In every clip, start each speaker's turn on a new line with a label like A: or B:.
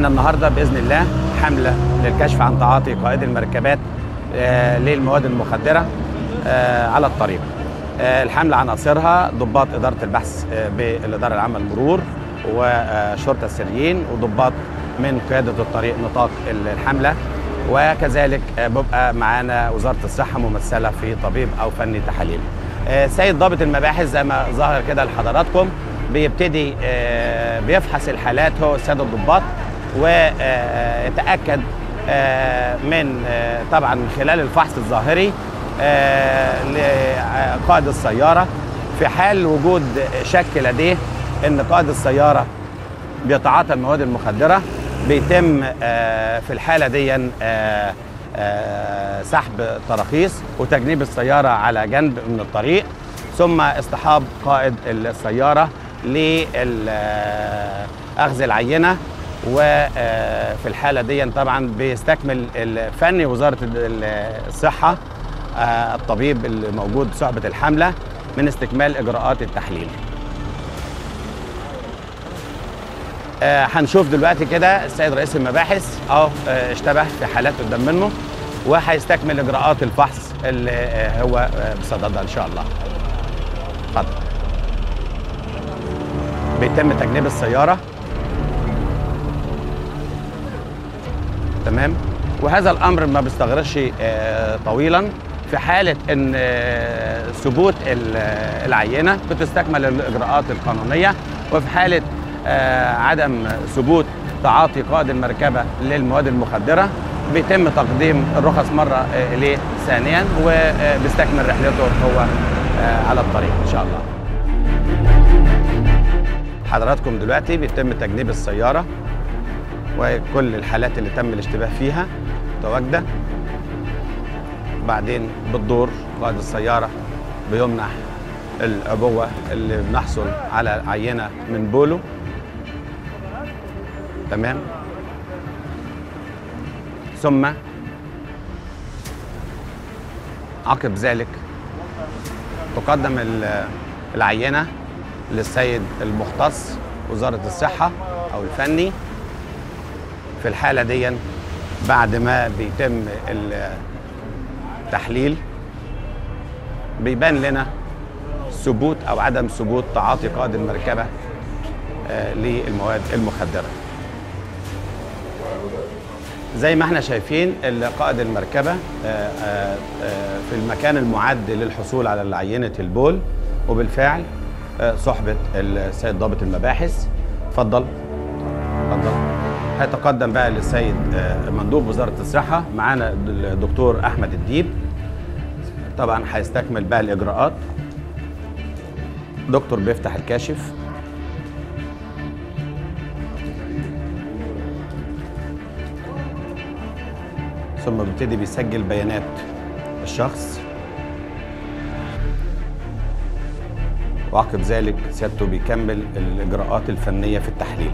A: عندنا النهارده باذن الله حمله للكشف عن تعاطي قائد المركبات آه، للمواد المخدره آه، على الطريق. آه، الحمله عناصرها ضباط اداره البحث آه، بالاداره العامه للمرور وشرطه السريين وضباط من قياده الطريق نطاق الحمله وكذلك آه، بيبقى معانا وزاره الصحه ممثله في طبيب او فني تحاليل. آه، سيد ضابط المباحث زي ما ظهر كده لحضراتكم بيبتدي آه، بيفحص الحالات هو الساده الضباط ويتاكد من آه، طبعا من خلال الفحص الظاهري آه، لقائد السياره في حال وجود شك لديه ان قائد السياره بيتعاطى المواد المخدره بيتم آه، في الحاله دي آه، آه، سحب تراخيص وتجنيب السياره على جنب من الطريق ثم اصطحاب قائد السياره لاخذ العينه وفي الحاله دي طبعا بيستكمل الفني وزاره الصحه آه، الطبيب اللي موجود صحبه الحمله من استكمال اجراءات التحليل آه، هنشوف دلوقتي كده السيد رئيس المباحث اهو آه، اشتبه في حالات قدام منه وهيستكمل اجراءات الفحص اللي آه، هو آه، بصددها ان شاء الله اتفضل بيتم تجنيب السياره تمام وهذا الامر ما بيستغرقش آه، طويلا في حاله ان آه، ثبوت ال- آه، العينه بتستكمل الاجراءات القانونيه وفي حاله آه، عدم ثبوت تعاطي قائد المركبه للمواد المخدره بيتم تقديم الرخص مره آه، اليه ثانيا وبيستكمل رحلته هو آه، على الطريق ان شاء الله حضراتكم دلوقتي بيتم تجنيب السياره وكل الحالات اللي تم الاشتباه فيها متواجده بعدين بالدور قائد السياره بيمنح الابوه اللي بنحصل على عينه من بولو تمام ثم عقب ذلك تقدم ال- العينه للسيد المختص وزاره الصحه او الفني في الحالة دي بعد ما بيتم التحليل بيبان لنا ثبوت أو عدم ثبوت تعاطي قائد المركبة آه، للمواد المخدرة زي ما احنا شايفين ال- قائد المركبة آه، آه، آه، في المكان المعد للحصول على عينة البول وبالفعل آه، صحبة السيد ضابط المباحث اتفضل اتفضل هيتقدم بقى للسيد آه، مندوب وزاره الصحه معانا الدكتور احمد الديب طبعا هيستكمل بقى الاجراءات دكتور بيفتح الكاشف ثم بيبتدي بيسجل بيانات الشخص وعقب ذلك سيادته بيكمل الاجراءات الفنيه في التحليل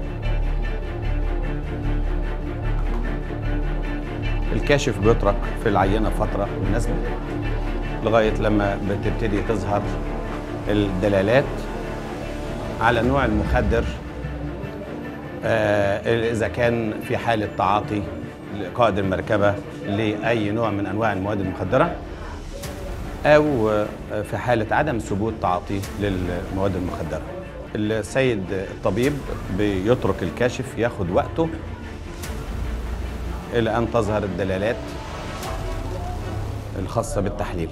A: الكاشف بيترك في العينة فترة مناسبة لغاية لما بتبتدي تظهر الدلالات على نوع المخدر آه، إذا كان في حالة تعاطي لقائد المركبة لأي نوع من أنواع المواد المخدرة أو آه، في حالة عدم ثبوت تعاطيه للمواد المخدرة السيد الطبيب بيترك الكاشف ياخد وقته إلى أن تظهر الدلالات الخاصة بالتحليل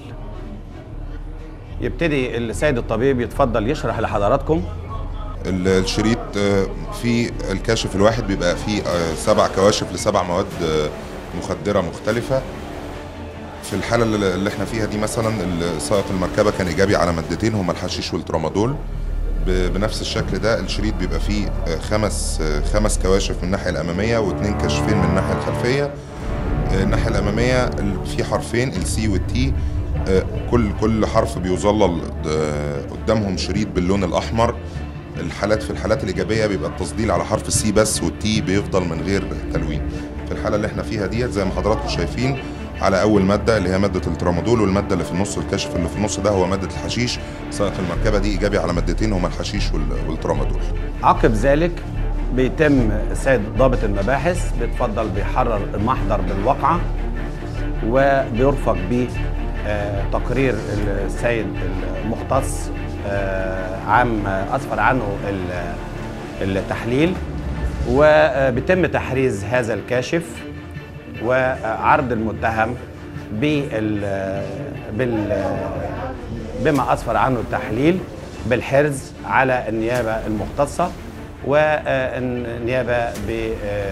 A: يبتدي السيد الطبيب يتفضل يشرح لحضراتكم
B: ال- الشريط آه، في الكاشف الواحد بيبقى فيه آه، سبع كواشف لسبع مواد آه، مخدرة مختلفة في الحالة اللي اللي احنا فيها دي مثلا ال- سائق المركبة كان إيجابي على مادتين هما الحشيش والترامادول ب- بنفس الشكل ده الشريط بيبقى فيه آه، خمس آه، خمس كواشف من الناحية الأمامية واثنين كشفين من الناحية الخلفية آه، الناحية الأمامية ال- في حرفين السي والتي آه، كل كل حرف بيظلل آه، قدامهم شريط باللون الأحمر الحالات في الحالات الإيجابية بيبقى التظليل على حرف السي بس والتي بيفضل من غير تلوين في الحالة اللي احنا فيها ديت زي ما حضراتكم شايفين على أول مادة اللي هي مادة الترامادول والمادة اللي في النص الكشف اللي في النص ده هو مادة الحشيش سائق المركبة دي إيجابي على مادتين هما الحشيش وال- والترامادول
A: عقب ذلك بيتم السيد ضابط المباحث بيتفضل بيحرر المحضر بالواقعة وبيرفق به آه، تقرير السيد المختص آه، عام أسفر عنه ال- التحليل وبيتم تحريز هذا الكاشف وعرض المتهم بال بال بما اسفر عنه التحليل بالحرز على النيابه المختصه والنيابه ب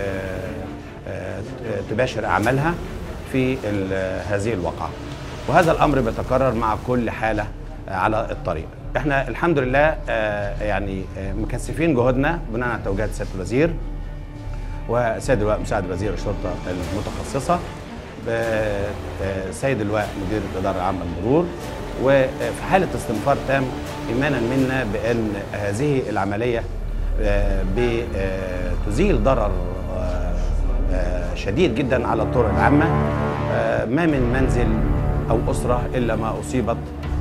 A: تباشر اعمالها في ال- هذه الواقعه وهذا الامر بيتكرر مع كل حاله على الطريق احنا الحمد لله آه، يعني آه، مكثفين جهودنا بناء على توجيهات سياده الوزير وسيد اللواء مساعد وزير الشرطه المتخصصه ب- آه، سيد اللواء مدير الاداره العامه للمرور وفي حاله استنفار تام ايمانا منا بان هذه العمليه آه، ب- آه، تزيل ضرر آه، آه، شديد جدا على الطرق العامه آه، ما من منزل او اسره الا ما اصيبت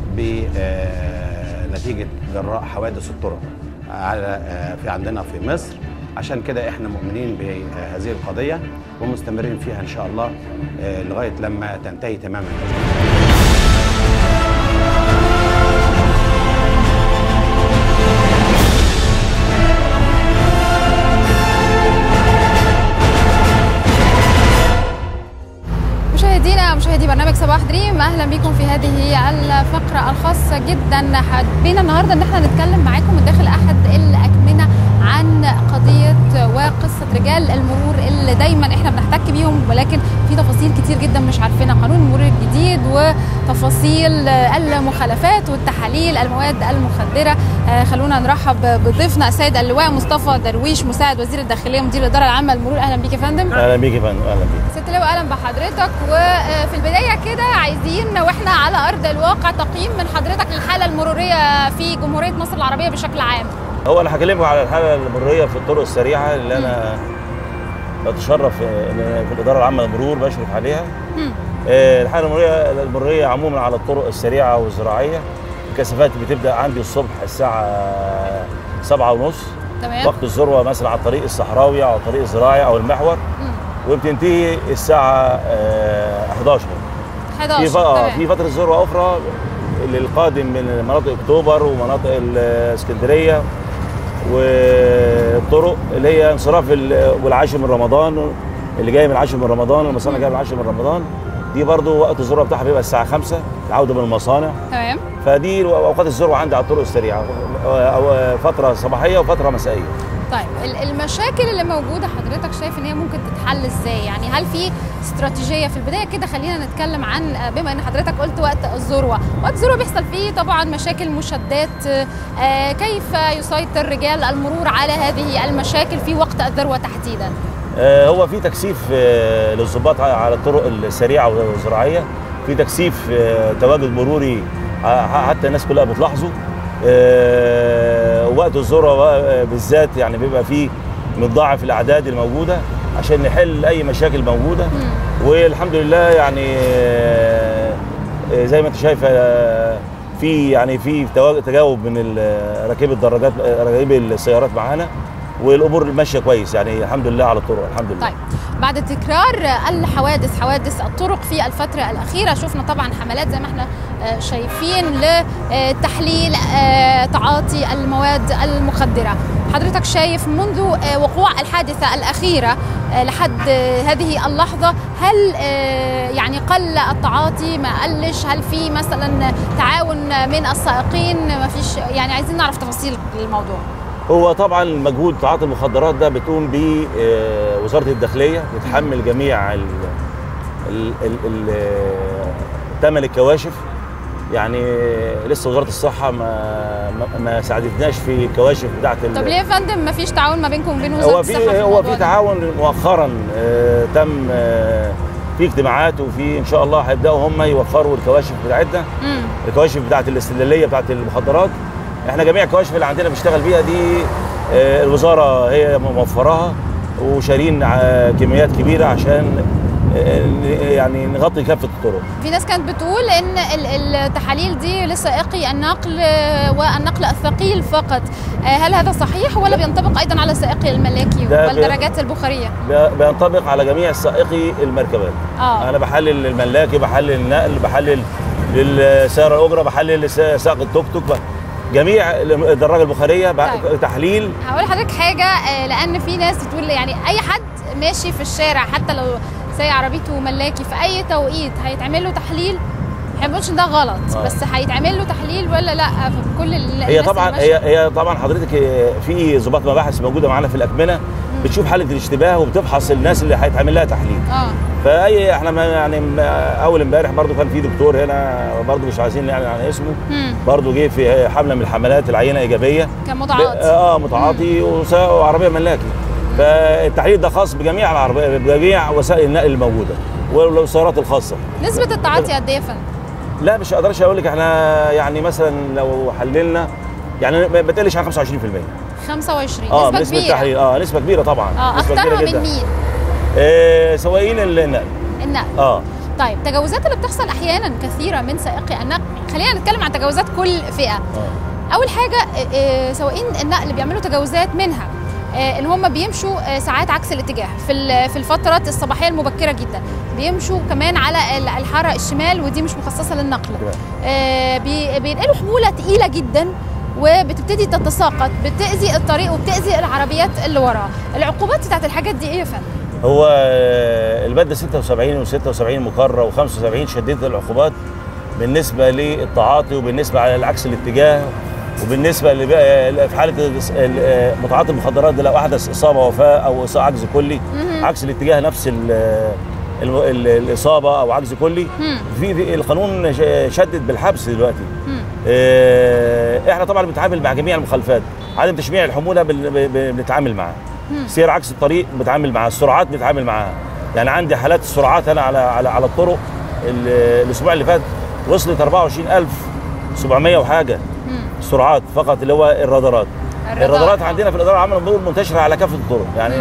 A: بنتيجه جراء حوادث الطرق على آه، في عندنا في مصر عشان كده احنا مؤمنين بهذه القضيه ومستمرين فيها ان شاء الله آه، لغايه لما تنتهي تماما
C: مشاهدينا مشاهدي برنامج صباح دريم اهلا بكم في هذه الفقره الخاصه جدا حبينا النهارده ان احنا نتكلم معاكم من داخل احد الاكمنه عن قضيه وقصه رجال المرور اللي دايما احنا بنحتك بيهم ولكن في تفاصيل كتير جدا مش عارفينها قانون المرور الجديد وتفاصيل المخالفات والتحاليل المواد المخدره آه، خلونا نرحب بضيفنا السيد اللواء مصطفى درويش مساعد وزير الداخليه مدير الاداره العامه للمرور اهلا بيك يا فندم
D: اهلا بيك يا فندم اهلا بيك
C: ست لواء اهلا بحضرتك وفي البدايه كده عايزين واحنا على ارض الواقع تقييم من حضرتك للحاله المروريه في جمهوريه مصر العربيه بشكل عام
D: هو انا هكلمكم على الحاله المروريه في الطرق السريعه اللي انا بتشرف ان أنا في الاداره العامه للمرور بشرف عليها
C: مم.
D: آه، الحاله المروريه المروريه عموما على الطرق السريعه والزراعيه الكثافات بتبدا عندي الصبح الساعه سبعة ونص
C: تمام
D: وقت الذروه مثلا على الطريق الصحراوي او الطريق الزراعي او المحور
C: مم.
D: وبتنتهي الساعه آه، 11 في
C: 11
D: ف- آه، في
C: تمام
D: فتره ذروه اخرى للقادم من مناطق اكتوبر ومناطق الاسكندريه والطرق اللي هي انصراف ال- والعاشر من رمضان اللي جاي من العاشر من رمضان المصانع جايه من العاشر من رمضان دي برضو وقت الذروه بتاعها بيبقى الساعه 5 العوده من المصانع
C: تمام
D: فدي اوقات الذروه عندي على الطرق السريعه أو فتره صباحيه وفتره مسائيه
C: طيب ال- المشاكل اللي موجوده حضرتك شايف ان هي ممكن تتحل ازاي يعني هل في استراتيجيه في البدايه كده خلينا نتكلم عن بما ان حضرتك قلت وقت الذروه وقت الذروه بيحصل فيه طبعا مشاكل مشادات آه، كيف يسيطر رجال المرور على هذه المشاكل في وقت الذروه تحديدا
D: آه، هو في تكثيف آه، للضباط على- على الطرق السريعه والزراعيه في تكثيف آه، تواجد مروري ح- حتى الناس كلها بتلاحظه آه، وقت الذروه بقى، آه، بالذات يعني بيبقى فيه متضاعف الاعداد الموجوده عشان نحل اي مشاكل موجوده والحمد لله يعني آه، آه، زي ما انت شايفه آه، في يعني في توا- تجاوب من ال- راكبي الدراجات آه، راكبي السيارات معانا والامور ماشيه كويس يعني الحمد لله على الطرق الحمد لله
C: طيب بعد تكرار الحوادث حوادث الطرق في الفترة الأخيرة شفنا طبعا حملات زي ما احنا آه، شايفين لتحليل آه، تعاطي المواد المخدرة حضرتك شايف منذ آه، وقوع الحادثة الأخيرة آه، لحد آه، هذه اللحظة هل آه، يعني قل التعاطي ما قلش هل في مثلا تعاون من السائقين ما فيش يعني عايزين نعرف تفاصيل الموضوع
D: هو طبعا مجهود تعاطي المخدرات ده بتقوم به آه، وزاره الداخليه بتحمل جميع ال ال ال ال ثمن الكواشف يعني لسه وزاره الصحه ما ما- ما ساعدتناش في الكواشف بتاعت ال-
C: طب ليه يا فندم ما فيش تعاون ما بينكم وبين وزارة
D: هو
C: الصحة
D: في هو
C: الموضوع
D: في
C: ده؟
D: تعاون مؤخرا آه، تم آه، في اجتماعات وفي ان شاء الله هيبداوا هم يوفروا الكواشف بتاعتنا
C: مم.
D: الكواشف بتاعت الاستدلاليه بتاعت المخدرات احنا جميع الكواشف اللي عندنا بنشتغل بيها دي آه، الوزاره هي موفراها وشارين ع- كميات كبيره عشان آه، يعني نغطي كافه الطرق
C: في ناس كانت بتقول ان ال- التحاليل دي لسائقي النقل آه، والنقل الثقيل فقط آه، هل هذا صحيح ولا بينطبق ايضا على سائقي الملاكي
D: ده بي-
C: والدراجات البخاريه
D: بي- بينطبق على جميع سائقي المركبات
C: اه
D: انا بحلل الملاكي بحلل النقل بحلل السياره الاجره بحلل س- سائق التوك توك ب- جميع الدراجه البخاريه ب-
C: طيب.
D: تحليل
C: هقول لحضرتك حاجه آه، لان في ناس بتقول يعني اي حد ماشي في الشارع حتى لو سايق عربيته ملاكي في اي توقيت هيتعمل له تحليل ما بنقولش إن ده غلط
D: آه.
C: بس هيتعمل له تحليل ولا لا في كل ال-
D: هي
C: الناس
D: طبعا
C: اللي ماشية.
D: هي هي طبعا حضرتك آه، في ضباط مباحث موجوده معانا في الاكمنه بتشوف حاله الاشتباه وبتفحص الناس اللي هيتعمل لها تحليل
C: اه
D: فاي احنا ما يعني ما- اول امبارح برضو كان في دكتور هنا برضو مش عايزين يعني عن اسمه
C: مم.
D: برضو جه في حمله من الحملات العينه ايجابيه
C: كان
D: ب-
C: متعاطي
D: اه متعاطي وس- وعربيه ملاكي فالتحليل ده خاص بجميع العربيه بجميع وسائل النقل الموجوده والسيارات الخاصه
C: نسبه التعاطي قد ايه يا فندم؟
D: لا مش اقدرش اقول لك احنا يعني مثلا لو حللنا يعني ما بتقلش عن 25%
C: 25
D: اه
C: نسبه
D: نسبه
C: كبيره
D: التحليل اه نسبه كبيره طبعا
C: اه
D: نسبة
C: اكترها
D: كبيرة
C: من مين؟
D: آه سواقين النقل
C: النقل
D: اه
C: طيب تجاوزات اللي بتحصل احيانا كثيره من سائقي النقل خلينا نتكلم عن تجاوزات كل فئه
D: اه
C: اول حاجه آه، آه، سواقين النقل بيعملوا تجاوزات منها آه، ان هم بيمشوا آه، ساعات عكس الاتجاه في ال- في الفترات الصباحيه المبكره جدا بيمشوا كمان على ال- الحاره الشمال ودي مش مخصصه للنقل
D: تمام.
C: آه، بي- بينقلوا حموله تقيله جدا وبتبتدي تتساقط بتاذي الطريق وبتاذي العربيات اللي وراها العقوبات بتاعت الحاجات دي ايه يا فندم
D: هو آه، الماده 76 و76 مقرره و75 شديده العقوبات بالنسبه للتعاطي وبالنسبه على العكس الاتجاه وبالنسبه اللي بقى في حاله الس- ال- آه، متعاطي المخدرات ده لو احدث اصابه وفاه او إصابة عجز كلي
C: مهم.
D: عكس الاتجاه نفس ال ال ال الاصابه او عجز كلي
C: مم.
D: في في القانون ش- شدد بالحبس دلوقتي
C: مم.
D: آه، احنا طبعا بنتعامل مع جميع المخالفات عدم تشميع الحموله بن- ب- ب- بنتعامل معاها
C: مم.
D: سير عكس الطريق بتعامل معاها السرعات بنتعامل معاها يعني عندي حالات السرعات انا على على على الطرق ال- الاسبوع اللي فات وصلت 24700 وحاجه
C: مم.
D: سرعات فقط اللي هو الرادارات
C: الرادار.
D: الرادارات عندنا في الاداره العامه بنقول منتشره على كافه الطرق يعني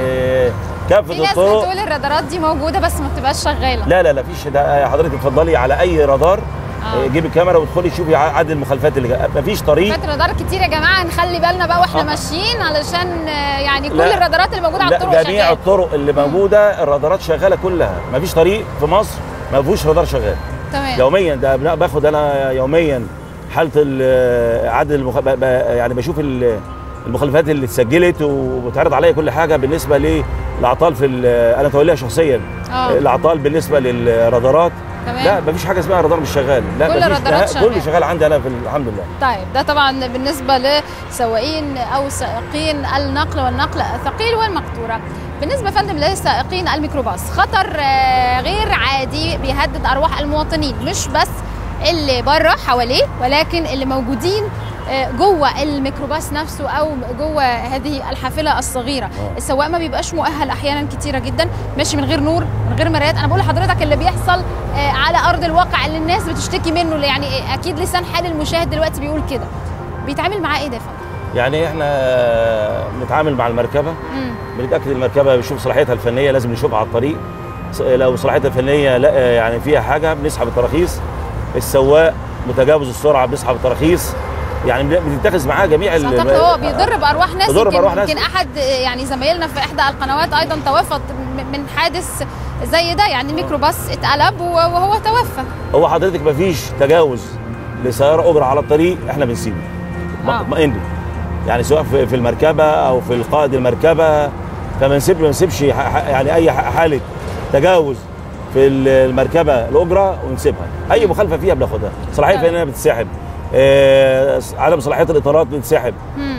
D: كافه
C: في ناس
D: الطرق
C: بتقول الرادارات دي موجوده بس ما بتبقاش شغاله
D: لا لا لا فيش ده حضرتك اتفضلي على اي رادار
C: آه.
D: جيبي الكاميرا وادخلي شوفي عدد المخالفات اللي جا- مفيش طريق
C: فات رادار كتير يا جماعه نخلي بالنا بقى واحنا
D: آه.
C: ماشيين علشان آه، يعني كل
D: لا.
C: الرادارات اللي موجوده على
D: لا
C: الطرق
D: جميع
C: شغاله
D: الطرق اللي موجوده الرادارات شغاله كلها مفيش طريق في مصر ما فيهوش رادار شغال
C: تمام
D: يوميا ده بن- باخد انا يوميا حاله ال- عدد المخ... ب... ب... يعني بشوف ال- المخالفات اللي اتسجلت وبتعرض عليا كل حاجه بالنسبه للاعطال في ال- انا توليها شخصيا
C: اه
D: الاعطال بالنسبه للرادارات
C: تمام
D: لا مفيش حاجه اسمها رادار مش شغال لا
C: كل
D: مفيش
C: الرادارات
D: ده- كله
C: شغال.
D: شغال عندي انا في الحمد لله
C: طيب ده طبعا بالنسبه لسواقين او سائقين النقل والنقل الثقيل والمقطوره بالنسبه يا فندم لسائقين الميكروباص خطر آه، غير عادي بيهدد ارواح المواطنين مش بس اللي بره حواليه ولكن اللي موجودين آه، جوه الميكروباص نفسه او جوه هذه الحافله الصغيره
D: آه.
C: السواق ما بيبقاش مؤهل احيانا كتيره جدا ماشي من غير نور من غير مرايات انا بقول لحضرتك اللي بيحصل آه، على ارض الواقع اللي الناس بتشتكي منه اللي يعني إيه، اكيد لسان حال المشاهد دلوقتي بيقول كده بيتعامل معاه ايه ده يا فندم؟
D: يعني احنا بنتعامل مع المركبه
C: مم.
D: بنتاكد المركبه بنشوف صلاحيتها الفنيه لازم نشوفها على الطريق س- لو صلاحيتها الفنيه لا يعني فيها حاجه بنسحب التراخيص السواق متجاوز السرعه بنسحب التراخيص يعني بن- بنتخذ معاه جميع
C: بس اعتقد هو بيضر بارواح ناس
D: بيضر
C: يمكن,
D: بأرواح ناس.
C: يمكن احد آه، يعني زمايلنا في احدى القنوات ايضا توفى م- من حادث زي ده يعني ميكروباص اتقلب و- وهو توفى
D: هو حضرتك مفيش تجاوز لسياره اجره على الطريق احنا بنسيبه
C: آه.
D: اطمئنوا يعني سواء في في المركبه او في القائد المركبه فما نسيب ما نسيبش ح- ح- يعني اي ح- حاله تجاوز في ال- المركبه الاجره ونسيبها اي مخالفه فيها بناخدها صلاحيه
C: تمام.
D: فنيه بتتسحب آه عدم صلاحيه الاطارات بتتسحب
C: مم.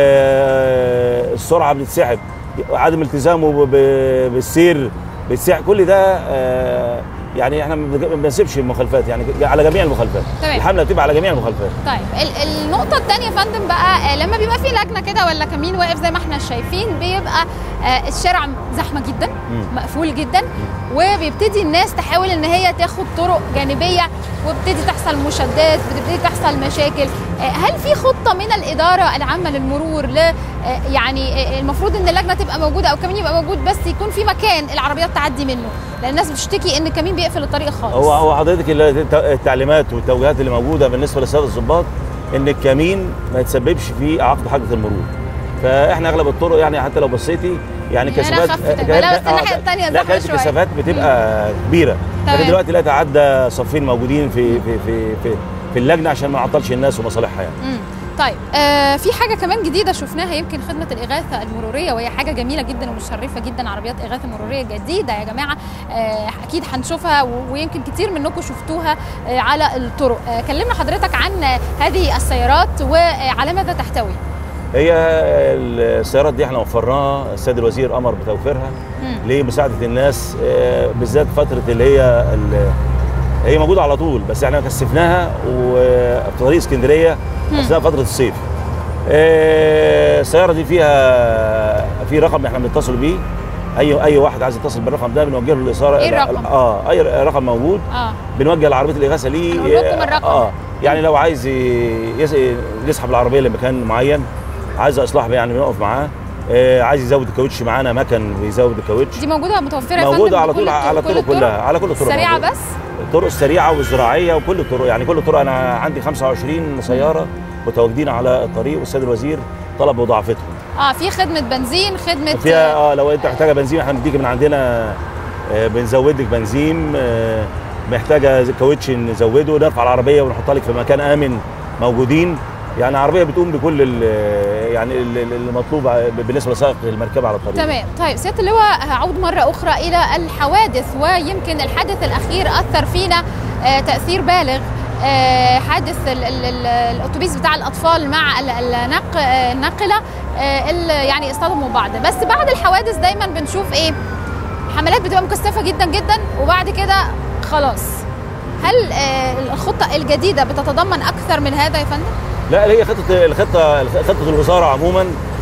D: آه السرعه بتتسحب عدم التزامه ب- ب- بالسير بتسحب كل ده آه يعني احنا ما بنج- ما بنسيبش المخالفات يعني ج- على جميع المخالفات
C: تمام.
D: الحمله بتبقى على جميع المخالفات
C: طيب ال- النقطة الثانية يا فندم بقى آه، لما بيبقى في لجنة كده ولا كمين واقف زي ما احنا شايفين بيبقى آه، الشارع زحمة جدا مقفول جدا وبيبتدي الناس تحاول ان هي تاخد طرق جانبية وبتبتدي تحصل مشادات بتبتدي تحصل مشاكل آه، هل في خطة من الإدارة العامة للمرور ل آه، يعني آه، المفروض ان اللجنة تبقى موجودة او الكمين يبقى موجود بس يكون في مكان العربيات تعدي منه لان الناس بتشتكي ان الكمين بيقفل الطريق خالص
D: هو هو حضرتك ال- الت- التعليمات والتوجيهات اللي موجوده بالنسبه للساده الضباط ان الكمين ما يتسببش في اعاقه حاجه المرور فاحنا اغلب الطرق يعني حتى لو بصيتي يعني
C: يعني
D: كثافات
C: خفت-
D: آه،
C: لا، بس
D: آه،
C: الناحية التانية
D: لا
C: زحمة
D: كانت
C: شوية.
D: الكثافات بتبقى كبيره
C: تمام.
D: لكن دلوقتي لا تعدى صفين موجودين في في في في, في اللجنه عشان ما نعطلش الناس ومصالحها يعني
C: مم. طيب آه في حاجه كمان جديده شفناها يمكن خدمه الاغاثه المروريه وهي حاجه جميله جدا ومشرفه جدا عربيات اغاثه مروريه جديده يا جماعه آه اكيد هنشوفها و- ويمكن كتير منكم شفتوها آه على الطرق آه كلمنا حضرتك عن آه، هذه السيارات وعلى ماذا تحتوي
D: هي السيارات دي احنا وفرناها السيد الوزير امر بتوفيرها
C: مم.
D: لمساعده الناس آه، بالذات فتره اللي هي ال- هي موجوده على طول بس احنا كثفناها وفي طريق اسكندريه اثناء فتره الصيف آه، السياره دي فيها في رقم احنا بنتصل بيه اي اي واحد عايز يتصل بالرقم ده بنوجه له الاشاره
C: إيه الرقم؟
D: اه اي رقم موجود
C: اه
D: بنوجه لعربيه الاغاثه ليه
C: هنقول لكم الرقم.
D: اه يعني لو عايز ي- يس- يسحب العربيه لمكان معين عايز اصلاح يعني بنقف معاه آه عايز يزود الكاوتش معانا مكن بيزود الكاوتش
C: دي موجوده متوفره يا فندم
D: موجوده على
C: بكل
D: طول
C: الط-
D: على
C: كل
D: الطرق كلها على كل الطرق
C: سريعه
D: موجودة.
C: بس
D: الطرق السريعه والزراعيه وكل الطرق يعني كل الطرق انا عندي 25 سياره متواجدين على الطريق والسيد الوزير طلب مضاعفتهم
C: اه في خدمه بنزين خدمه
D: فيها اه لو انت محتاجه بنزين احنا بنديك من عندنا آه بنزود لك بنزين آه محتاجه كاوتش نزوده نرفع العربيه ونحطها لك في مكان امن موجودين يعني عربيه بتقوم بكل ال- يعني ال- ال- المطلوب بالنسبه لسائق المركبه على الطريق
C: تمام طيب سياده اللواء هعود مره اخرى الى الحوادث ويمكن الحادث الاخير اثر فينا آه، تاثير بالغ آه، حادث ال- ال- ال- الاتوبيس بتاع الاطفال مع ال- النق- آه، الناقله آه، اللي يعني اصطدموا بعض بس بعد الحوادث دايما بنشوف ايه حملات بتبقى مكثفه جدا جدا وبعد كده خلاص هل آه، الخطه الجديده بتتضمن اكثر من هذا يا فندم
D: لا هي خطه الخطه خطه الوزاره عموما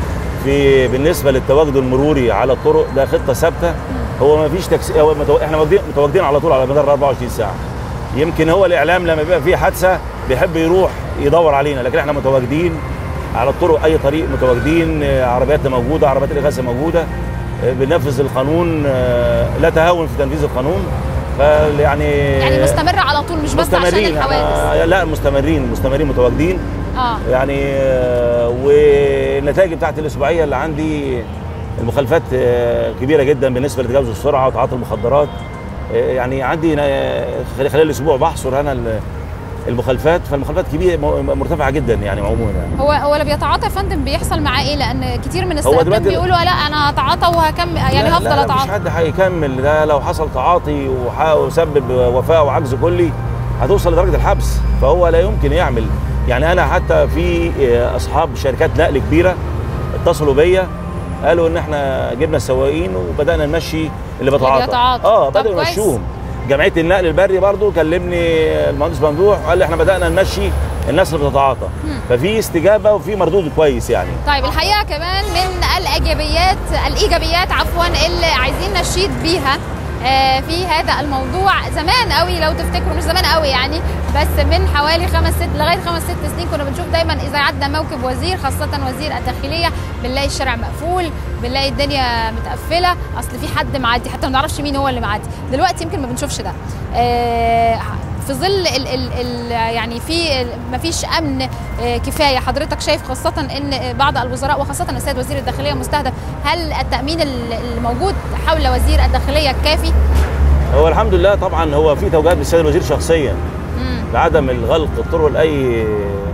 D: في بالنسبه للتواجد المروري على الطرق ده خطه ثابته هو ما فيش تكس... هو متو... احنا متواجدين- متواجدين على طول على مدار 24 ساعه يمكن هو الاعلام لما بيبقى فيه حادثه بيحب يروح يدور علينا لكن احنا متواجدين على الطرق اي طريق متواجدين آه، عربياتنا موجوده عربيات الاغاثه موجوده آه، بننفذ القانون آه، لا تهاون في تنفيذ القانون فيعني
C: يعني مستمره على طول مش بس عشان
D: مستمرين
C: الحوادث
D: آه، لا مستمرين مستمرين متواجدين
C: اه
D: يعني آه، والنتائج بتاعت الاسبوعيه اللي عندي المخالفات آه، كبيره جدا بالنسبه لتجاوز السرعه وتعاطي المخدرات آه، يعني عندي آه، خلال خلال الاسبوع بحصر انا ال- المخالفات فالمخالفات كبيره م- مرتفعه جدا يعني عموما يعني
C: هو هو اللي بيتعاطى يا فندم بيحصل معاه ايه لان كتير من السائقين
D: دلوقتي-
C: بيقولوا لا انا هتعاطى وهكمل يعني
D: لا-
C: هفضل
D: لا مش
C: اتعاطى
D: حد هيكمل ده لو حصل تعاطي وح- وسبب وفاه وعجز كلي هتوصل لدرجه الحبس فهو لا يمكن يعمل يعني انا حتى في آه، اصحاب شركات نقل كبيره اتصلوا بيا قالوا ان احنا جبنا السواقين وبدانا نمشي اللي بيتعاطى
C: بيتعاطى.
D: اه
C: طب
D: بداوا
C: كويس.
D: يمشوهم جمعيه النقل البري برضو كلمني المهندس ممدوح قال لي احنا بدانا نمشي الناس اللي بتتعاطى ففي استجابه وفي مردود كويس يعني
C: طيب الحقيقه كمان من الايجابيات الايجابيات عفوا اللي عايزين نشيد بيها آه، في هذا الموضوع زمان قوي لو تفتكروا مش زمان قوي يعني بس من حوالي خمس ست لغايه خمس ست سنين كنا بنشوف دايما اذا عدى موكب وزير خاصه وزير الداخليه بنلاقي الشارع مقفول بنلاقي الدنيا متقفله اصل في حد معدي حتى ما نعرفش مين هو اللي معدي دلوقتي يمكن ما بنشوفش ده آه، في ظل ال ال ال يعني في ما فيش امن آه، كفايه حضرتك شايف خاصه ان بعض الوزراء وخاصه السيد وزير الداخليه مستهدف هل التامين ال- الموجود حول وزير الداخليه كافي؟
D: هو الحمد لله طبعا هو في توجيهات من السيد الوزير شخصيا
C: مم.
D: بعدم الغلق الطرق لاي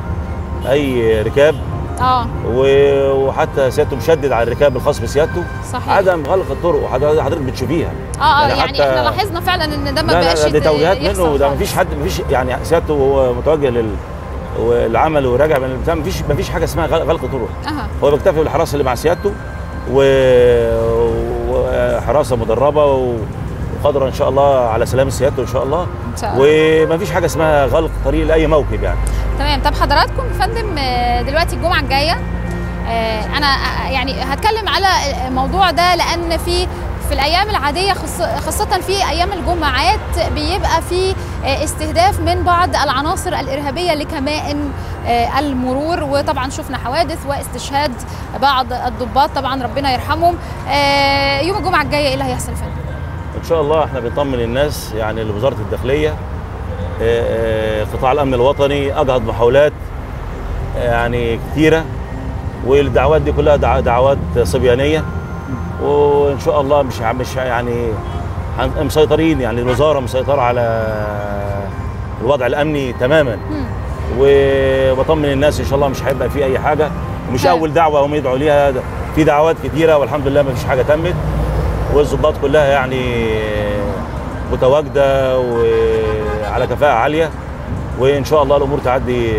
D: اي ركاب
C: اه
D: و- وحتى سيادته مشدد على الركاب الخاص بسيادته
C: صحيح
D: عدم غلق الطرق وحضرتك حضرتك بتشوفيها
C: اه اه
D: يعني
C: يعني
D: حتى-
C: احنا لاحظنا فعلا ان ده ما
D: لا
C: بقاش
D: لا دي
C: يت-
D: توجيهات
C: يحصل
D: منه ده
C: خالص.
D: مفيش حد مفيش يعني سيادته وهو متوجه لل والعمل وراجع من البتاع مفيش مفيش حاجه اسمها غل- غلق طرق
C: اها
D: هو بيكتفي بالحراسه اللي مع سيادته و... وحراسه مدربه و... قادره ان شاء الله على سلامه سيادته ان شاء الله
C: ان شاء الله
D: ومفيش حاجه اسمها غلق طريق لاي موكب يعني
C: تمام طب حضراتكم يا فندم آه، دلوقتي الجمعه الجايه آه، انا آه، يعني هتكلم على الموضوع ده لان في في الايام العاديه خص- خاصه في ايام الجمعات بيبقى في آه، استهداف من بعض العناصر الارهابيه لكمائن آه، المرور وطبعا شفنا حوادث واستشهاد بعض الضباط طبعا ربنا يرحمهم آه، يوم الجمعه الجايه ايه اللي هيحصل يا فندم
D: ان شاء الله احنا بنطمن الناس يعني لوزاره الداخليه آه، آه، قطاع الامن الوطني اجهض محاولات آه، يعني كتيره والدعوات دي كلها دع- دعوات صبيانيه وان شاء الله مش ع- مش يعني هن- مسيطرين يعني الوزاره مسيطره على الوضع الامني تماما
C: مم.
D: وبطمن الناس ان شاء الله مش هيبقى في اي حاجه ومش
C: طيب.
D: اول دعوه هم يدعوا ليها ده في دعوات كتيره والحمد لله ما فيش حاجه تمت والضباط كلها يعني متواجده وعلى كفاءه عاليه وان شاء الله الامور تعدي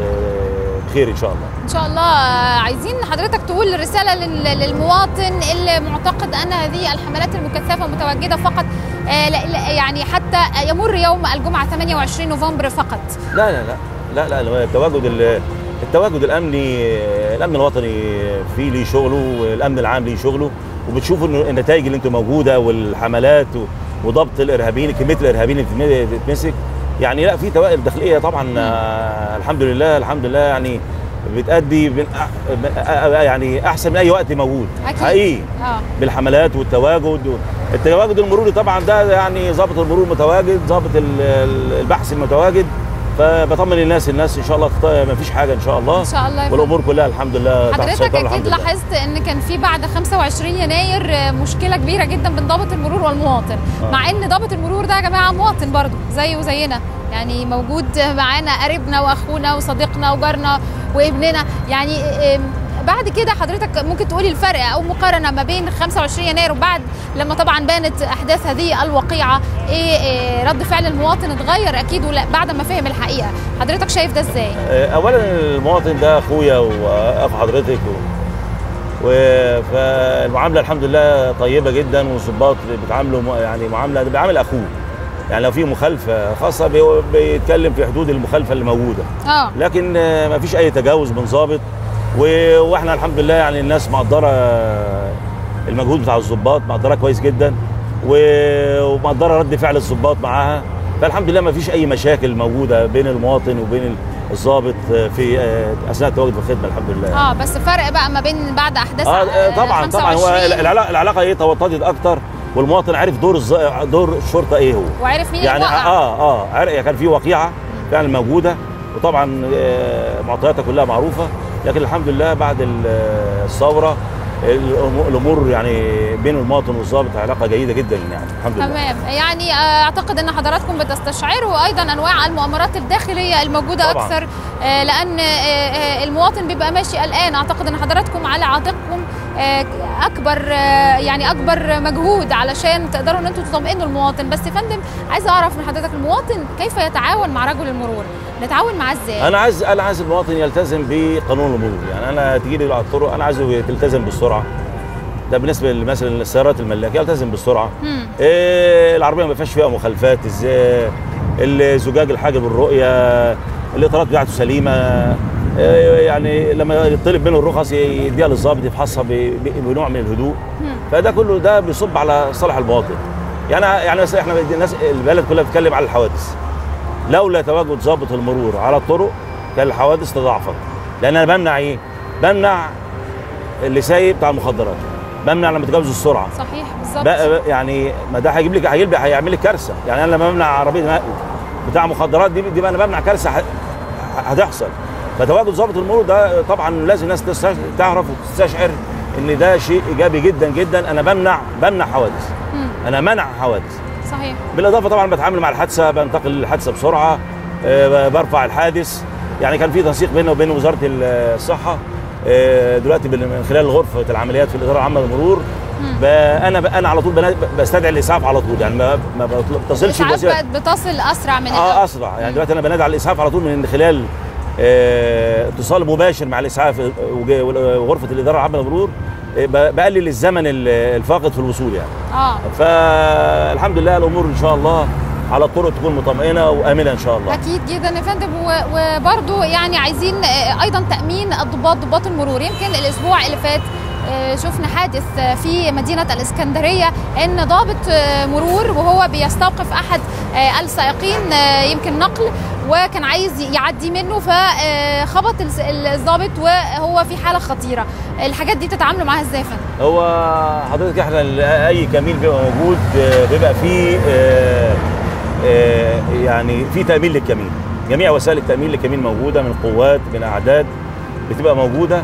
D: بخير ان شاء الله
C: ان شاء الله آه، عايزين حضرتك تقول رساله لل- للمواطن اللي معتقد ان هذه الحملات المكثفه متواجده فقط آه، لا- لا- يعني حتى يمر يوم الجمعه 28 نوفمبر فقط
D: لا لا لا لا لا التواجد ال- التواجد الامني الامن الوطني فيه ليه شغله والامن العام ليه شغله وبتشوفوا إنه النتائج اللي انتم موجوده والحملات و- وضبط الارهابيين كميه الارهابيين اللي بتتم- بتتمسك يعني لا في توائل داخليه طبعا آه الحمد لله الحمد لله يعني بتأدي من أح- آه، يعني احسن من اي وقت موجود
C: أكيد.
D: حقيقي
C: اه
D: بالحملات والتواجد و- التواجد المروري طبعا ده يعني ضابط المرور متواجد ضابط ال- ال- البحث المتواجد فبطمن الناس الناس ان شاء الله ما فيش حاجه ان شاء الله
C: ان شاء الله يا فندم.
D: والامور كلها الحمد لله تحت
C: حضرتك
D: السيطره
C: اكيد
D: الحمد لله
C: لاحظت ان كان في بعد 25 يناير آه، مشكله كبيره جدا بين ضابط المرور والمواطن
D: آه.
C: مع ان ضابط المرور ده يا جماعه مواطن برضه زيه وزينا يعني موجود معانا قريبنا واخونا وصديقنا وجارنا وابننا يعني آم، بعد كده حضرتك ممكن تقولي الفرق او مقارنه ما بين 25 يناير وبعد لما طبعا بانت احداث هذه الواقعه ايه آه، رد فعل المواطن اتغير اكيد ولا بعد ما فهم الحقيقه حضرتك شايف ده ازاي
D: آه، اولا المواطن ده اخويا واخو حضرتك و... و... فالمعامله الحمد لله طيبه جدا والظباط بيتعاملوا م- يعني معامله بيعامل اخوه يعني لو في مخالفه خاصه بي... بيتكلم في حدود المخالفه اللي موجوده
C: اه
D: لكن آه، ما فيش اي تجاوز من ضابط و- واحنا الحمد لله يعني الناس مقدره المجهود بتاع الضباط مقدره كويس جدا و- ومقدره رد فعل الضباط معاها فالحمد لله ما فيش اي مشاكل موجوده بين المواطن وبين الضابط في آه، اثناء التواجد في الخدمه الحمد لله
C: اه بس فرق بقى ما بين بعد احداث
D: اه آه، طبعا طبعا هو
C: 25
D: العلاقه العلاقه ايه توطدت اكتر والمواطن عارف دور الز... دور الشرطه ايه هو
C: وعرف مين
D: يعني
C: اللي وقع
D: اه اه عرق- كان في وقيعه فعلا موجوده وطبعا آه، معطياتها كلها معروفه لكن الحمد لله بعد ال- آه، الثوره الأمو- الامور يعني بين المواطن والضابط علاقه جيده جدا يعني الحمد لله
C: تمام يعني آه، اعتقد ان حضراتكم بتستشعروا ايضا انواع المؤامرات الداخليه الموجوده
D: طبعاً.
C: اكثر آه، لان آه، آه، المواطن بيبقى ماشي قلقان اعتقد ان حضراتكم على عاتقكم آه، اكبر آه، يعني اكبر مجهود علشان تقدروا ان انتم تطمئنوا المواطن بس يا فندم عايزه اعرف من حضرتك المواطن كيف يتعاون مع رجل المرور نتعاون معاه ازاي
D: انا عايز انا عايز المواطن يلتزم بقانون المرور يعني انا تيجي لي على الطرق انا عايزه تلتزم بالسرعه ده بالنسبه مثلا للسيارات الملاكه يلتزم بالسرعه
C: مم.
D: إيه العربيه ما فيهاش فيها مخالفات ازاي الزجاج الحاجب الرؤيه الاطارات بتاعته سليمه إيه يعني لما يطلب منه الرخص يديها للظابط يفحصها ب- ب- بنوع من الهدوء
C: مم.
D: فده كله ده بيصب على صالح المواطن يعني يعني مثلا احنا الناس البلد كلها بتتكلم على الحوادث لولا تواجد ضابط المرور على الطرق كان الحوادث تضاعفت لان انا بمنع ايه؟ بمنع اللي سايق بتاع المخدرات بمنع لما تجاوز السرعه
C: صحيح بالظبط
D: بقى يعني ما ده هيجيب لك هيجيب هيعمل لك كارثه يعني انا لما بمنع عربيه نقل بتاع مخدرات دي دي بقى انا بمنع كارثه ه- هتحصل فتواجد ضابط المرور ده طبعا لازم الناس تستش- تعرف وتستشعر ان ده شيء ايجابي جدا جدا انا بمنع بمنع حوادث
C: مم.
D: انا منع حوادث
C: صحيح
D: بالاضافه طبعا بتعامل مع الحادثه بنتقل للحادثه بسرعه آه، برفع الحادث يعني كان في تنسيق بيننا وبين وزاره الصحه آه، دلوقتي بال- من خلال غرفه العمليات في الاداره العامه للمرور ب- انا ب- انا على طول بنا- بستدعي الاسعاف على طول يعني ما ما بتصلش
C: الاسعاف
D: بوسيله
C: بقت بتصل اسرع من
D: اه
C: الأول.
D: اسرع يعني دلوقتي انا بنادي على الاسعاف على طول من خلال آه، اتصال مباشر مع الاسعاف وج- وغرفه الاداره العامه للمرور ب- بقلل الزمن ال- الفاقد في الوصول يعني
C: اه
D: فالحمد لله الامور ان شاء الله على الطرق تكون مطمئنه وامنه ان شاء الله
C: اكيد جدا يا فندم و- وبرضو يعني عايزين آه، ايضا تامين الضباط ضباط المرور يمكن الاسبوع اللي فات آه، شفنا حادث آه، في مدينه الاسكندريه ان ضابط آه، مرور وهو بيستوقف احد آه، السائقين آه، يمكن نقل وكان عايز يعدي منه فخبط الس- الضابط وهو في حاله خطيره الحاجات دي بتتعاملوا معاها ازاي يا فندم
D: هو حضرتك احنا ال- اي كمين بيبقى موجود آه، بيبقى فيه آه، آه، يعني في تامين للكمين جميع وسائل التامين للكمين موجوده من قوات من اعداد بتبقى موجوده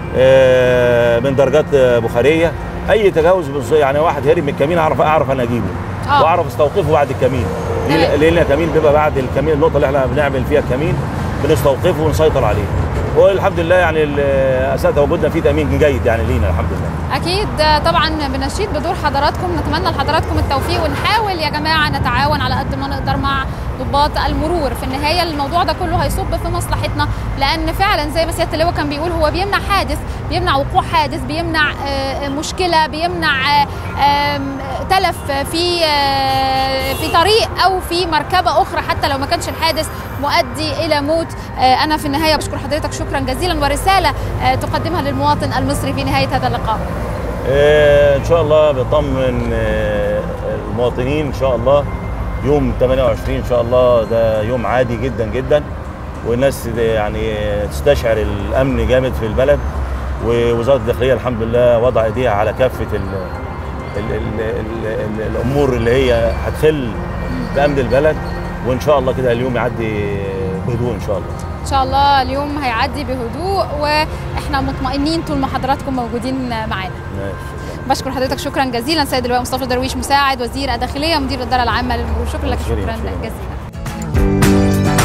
D: آه، من درجات آه، بخاريه اي تجاوز بالظ- يعني واحد هرب من الكمين اعرف اعرف انا اجيبه
C: آه.
D: واعرف استوقفه بعد الكمين ليه-
C: تمام.
D: لان الكمين بيبقى بعد الكمين النقطه اللي احنا بنعمل فيها الكمين بنستوقفه ونسيطر عليه والحمد لله يعني ال- اساء تواجدنا فيه تامين جيد يعني لينا الحمد لله
C: اكيد آه، طبعا بنشيد بدور حضراتكم نتمنى لحضراتكم التوفيق ونحاول يا جماعه نتعاون على قد ما نقدر مع ضباط المرور في النهايه الموضوع ده كله هيصب في مصلحتنا لان فعلا زي ما سياده اللواء كان بيقول هو بيمنع حادث بيمنع وقوع حادث بيمنع آه، مشكله بيمنع آه، آم، تلف في آه، في طريق او في مركبه اخرى حتى لو ما كانش الحادث مؤدي الى موت آه، انا في النهايه بشكر حضرتك شكرا جزيلا ورساله آه، تقدمها للمواطن المصري في نهايه هذا اللقاء
D: آه، ان شاء الله بطمن آه، المواطنين ان شاء الله يوم 28 ان شاء الله ده يوم عادي جدا جدا والناس يعني تستشعر الامن جامد في البلد ووزاره الداخليه الحمد لله وضع ايديها على كافه ال ال ال ال ال الامور اللي هي هتخل بامن البلد وان شاء الله كده اليوم يعدي بهدوء ان شاء الله
C: ان شاء الله اليوم هيعدي بهدوء واحنا مطمئنين طول ما حضراتكم موجودين معانا
D: ماشي
C: بشكر حضرتك شكرا جزيلا سيد اللواء مصطفى درويش مساعد وزير الداخليه ومدير الاداره العامه للمرور شكرا لك
D: شكراً،
C: شكرا
D: شكراً.
C: جزيلا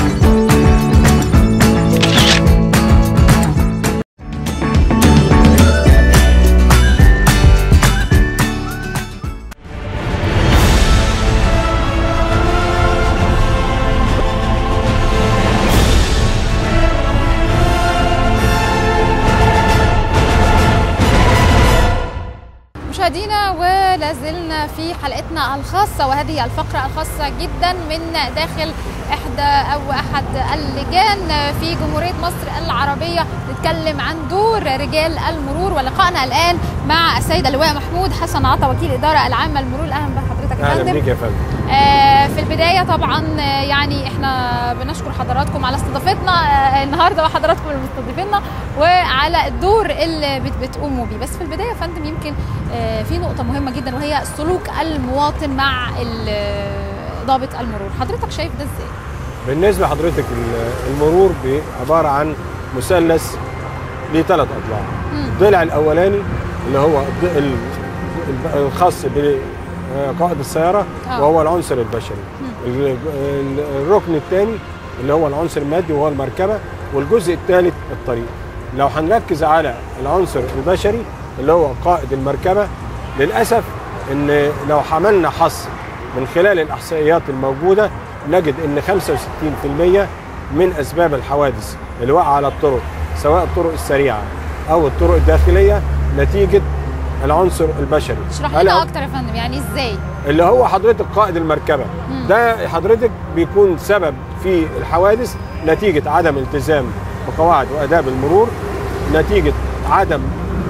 C: مشاهدينا ولا زلنا في حلقتنا الخاصة وهذه الفقرة الخاصة جدا من داخل إحدى أو أحد اللجان في جمهورية مصر العربية نتكلم عن دور رجال المرور ولقائنا الآن مع السيد اللواء محمود حسن عطا وكيل الإدارة العامة للمرور أهلا بحضرتك يا
E: اهلا
C: فندم
E: بيك يا فندم
C: آه، في البداية طبعا آه، يعني احنا بنشكر حضراتكم على استضافتنا آه، النهارده وحضراتكم اللي مستضيفيننا وعلى الدور اللي بت- بتقوموا بيه بس في البداية يا فندم يمكن آه، في نقطة مهمة جدا وهي سلوك المواطن مع ال- ضابط المرور حضرتك شايف ده ازاي؟
E: بالنسبه لحضرتك ال- المرور بي- عباره عن مثلث ليه ثلاث اضلاع
C: مم.
E: الضلع الاولاني اللي هو الض- ال- ال- الخاص بقائد السياره
C: آه.
E: وهو العنصر البشري ال- ال- الركن الثاني اللي هو العنصر المادي وهو المركبه والجزء الثالث الطريق لو هنركز على العنصر البشري اللي هو قائد المركبه للاسف ان لو عملنا حصر من خلال الاحصائيات الموجوده نجد ان 65% من اسباب الحوادث اللي وقع على الطرق سواء الطرق السريعه او الطرق الداخليه نتيجه العنصر البشري
C: اشرح
E: هل
C: لنا
E: هو-
C: اكتر يا فندم يعني ازاي؟
E: اللي هو حضرتك قائد المركبه
C: مم.
E: ده حضرتك بيكون سبب في الحوادث نتيجه عدم التزام بقواعد واداب المرور نتيجه عدم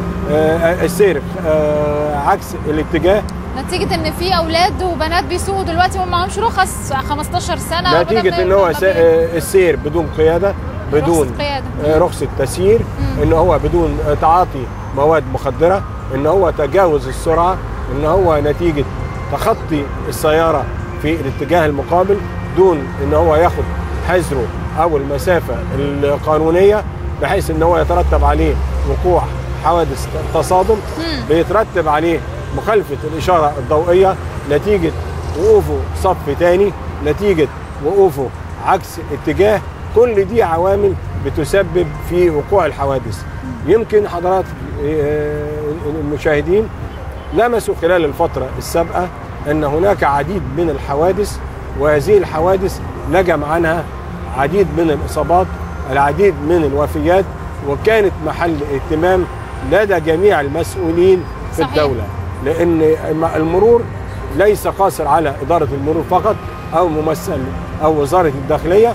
E: آه، السير آه، عكس الاتجاه
C: نتيجة ان في اولاد وبنات بيسوقوا دلوقتي وما معهمش رخص 15 سنة
E: نتيجه
C: بدل
E: ان هو
C: ما
E: سا-
C: بي-
E: آه، السير بدون قياده بدون
C: رخصة قيادة.
E: آه، رخصه تسيير
C: مم.
E: ان هو بدون آه، تعاطي مواد مخدره ان هو تجاوز السرعه ان هو نتيجه تخطي السياره في الاتجاه المقابل دون ان هو ياخد حذره او المسافه القانونيه بحيث ان هو يترتب عليه وقوع حوادث تصادم
C: مم.
E: بيترتب عليه مخالفه الاشاره الضوئيه نتيجه وقوفه صف تاني نتيجه وقوفه عكس اتجاه كل دي عوامل بتسبب في وقوع الحوادث يمكن حضرات آه، المشاهدين لمسوا خلال الفترة السابقة أن هناك عديد من الحوادث وهذه الحوادث نجم عنها عديد من الإصابات العديد من الوفيات وكانت محل اهتمام لدى جميع المسؤولين في
C: صحيح.
E: الدوله لان الم- المرور ليس قاصر على اداره المرور فقط او ممثل او وزاره الداخليه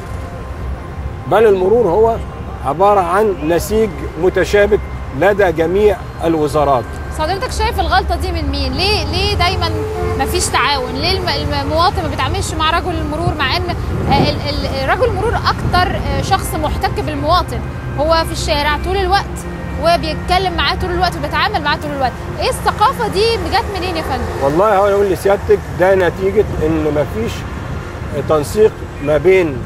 E: بل المرور هو عباره عن نسيج متشابك لدى جميع الوزارات
C: بس حضرتك شايف الغلطه دي من مين ليه ليه دايما ما فيش تعاون ليه الم- المواطن ما بيتعاملش مع رجل المرور مع ان آه، ال- ال- رجل المرور اكتر آه، شخص محتك بالمواطن هو في الشارع طول الوقت وبيتكلم معاه طول الوقت وبيتعامل معاه طول الوقت ايه الثقافه دي جت منين يا فندم
E: والله هو اقول لسيادتك ده نتيجه ان مفيش تنسيق ما بين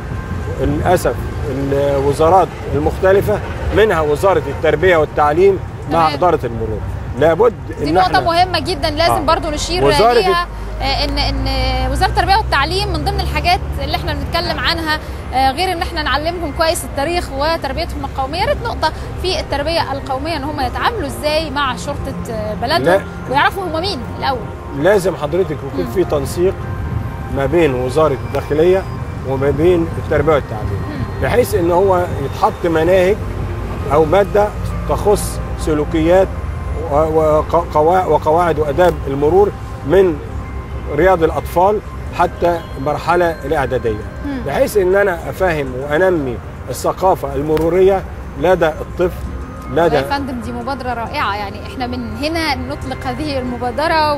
E: للاسف الوزارات المختلفه منها وزاره التربيه والتعليم مع
C: تمام.
E: اداره المرور لابد
C: دي
E: ان
C: نقطة
E: احنا
C: مهمة جدا لازم
E: آه.
C: برضو نشير
E: وزارة
C: ليها آه، ان ان وزارة التربية والتعليم من ضمن الحاجات اللي احنا بنتكلم عنها آه، غير ان احنا نعلمهم كويس التاريخ وتربيتهم القومية يا ريت نقطة في التربية القومية ان هم يتعاملوا ازاي مع شرطة آه، بلدهم
E: لا.
C: ويعرفوا هم مين الاول
E: لازم حضرتك يكون في تنسيق ما بين وزاره الداخليه وما بين التربيه والتعليم بحيث ان هو يتحط مناهج او ماده تخص سلوكيات و- وقوا- وقواعد واداب المرور من رياض الاطفال حتى المرحله الاعداديه بحيث ان انا افهم وانمي الثقافه المروريه لدى الطفل لدى
C: يا فندم دي مبادرة رائعة يعني احنا من هنا نطلق هذه المبادرة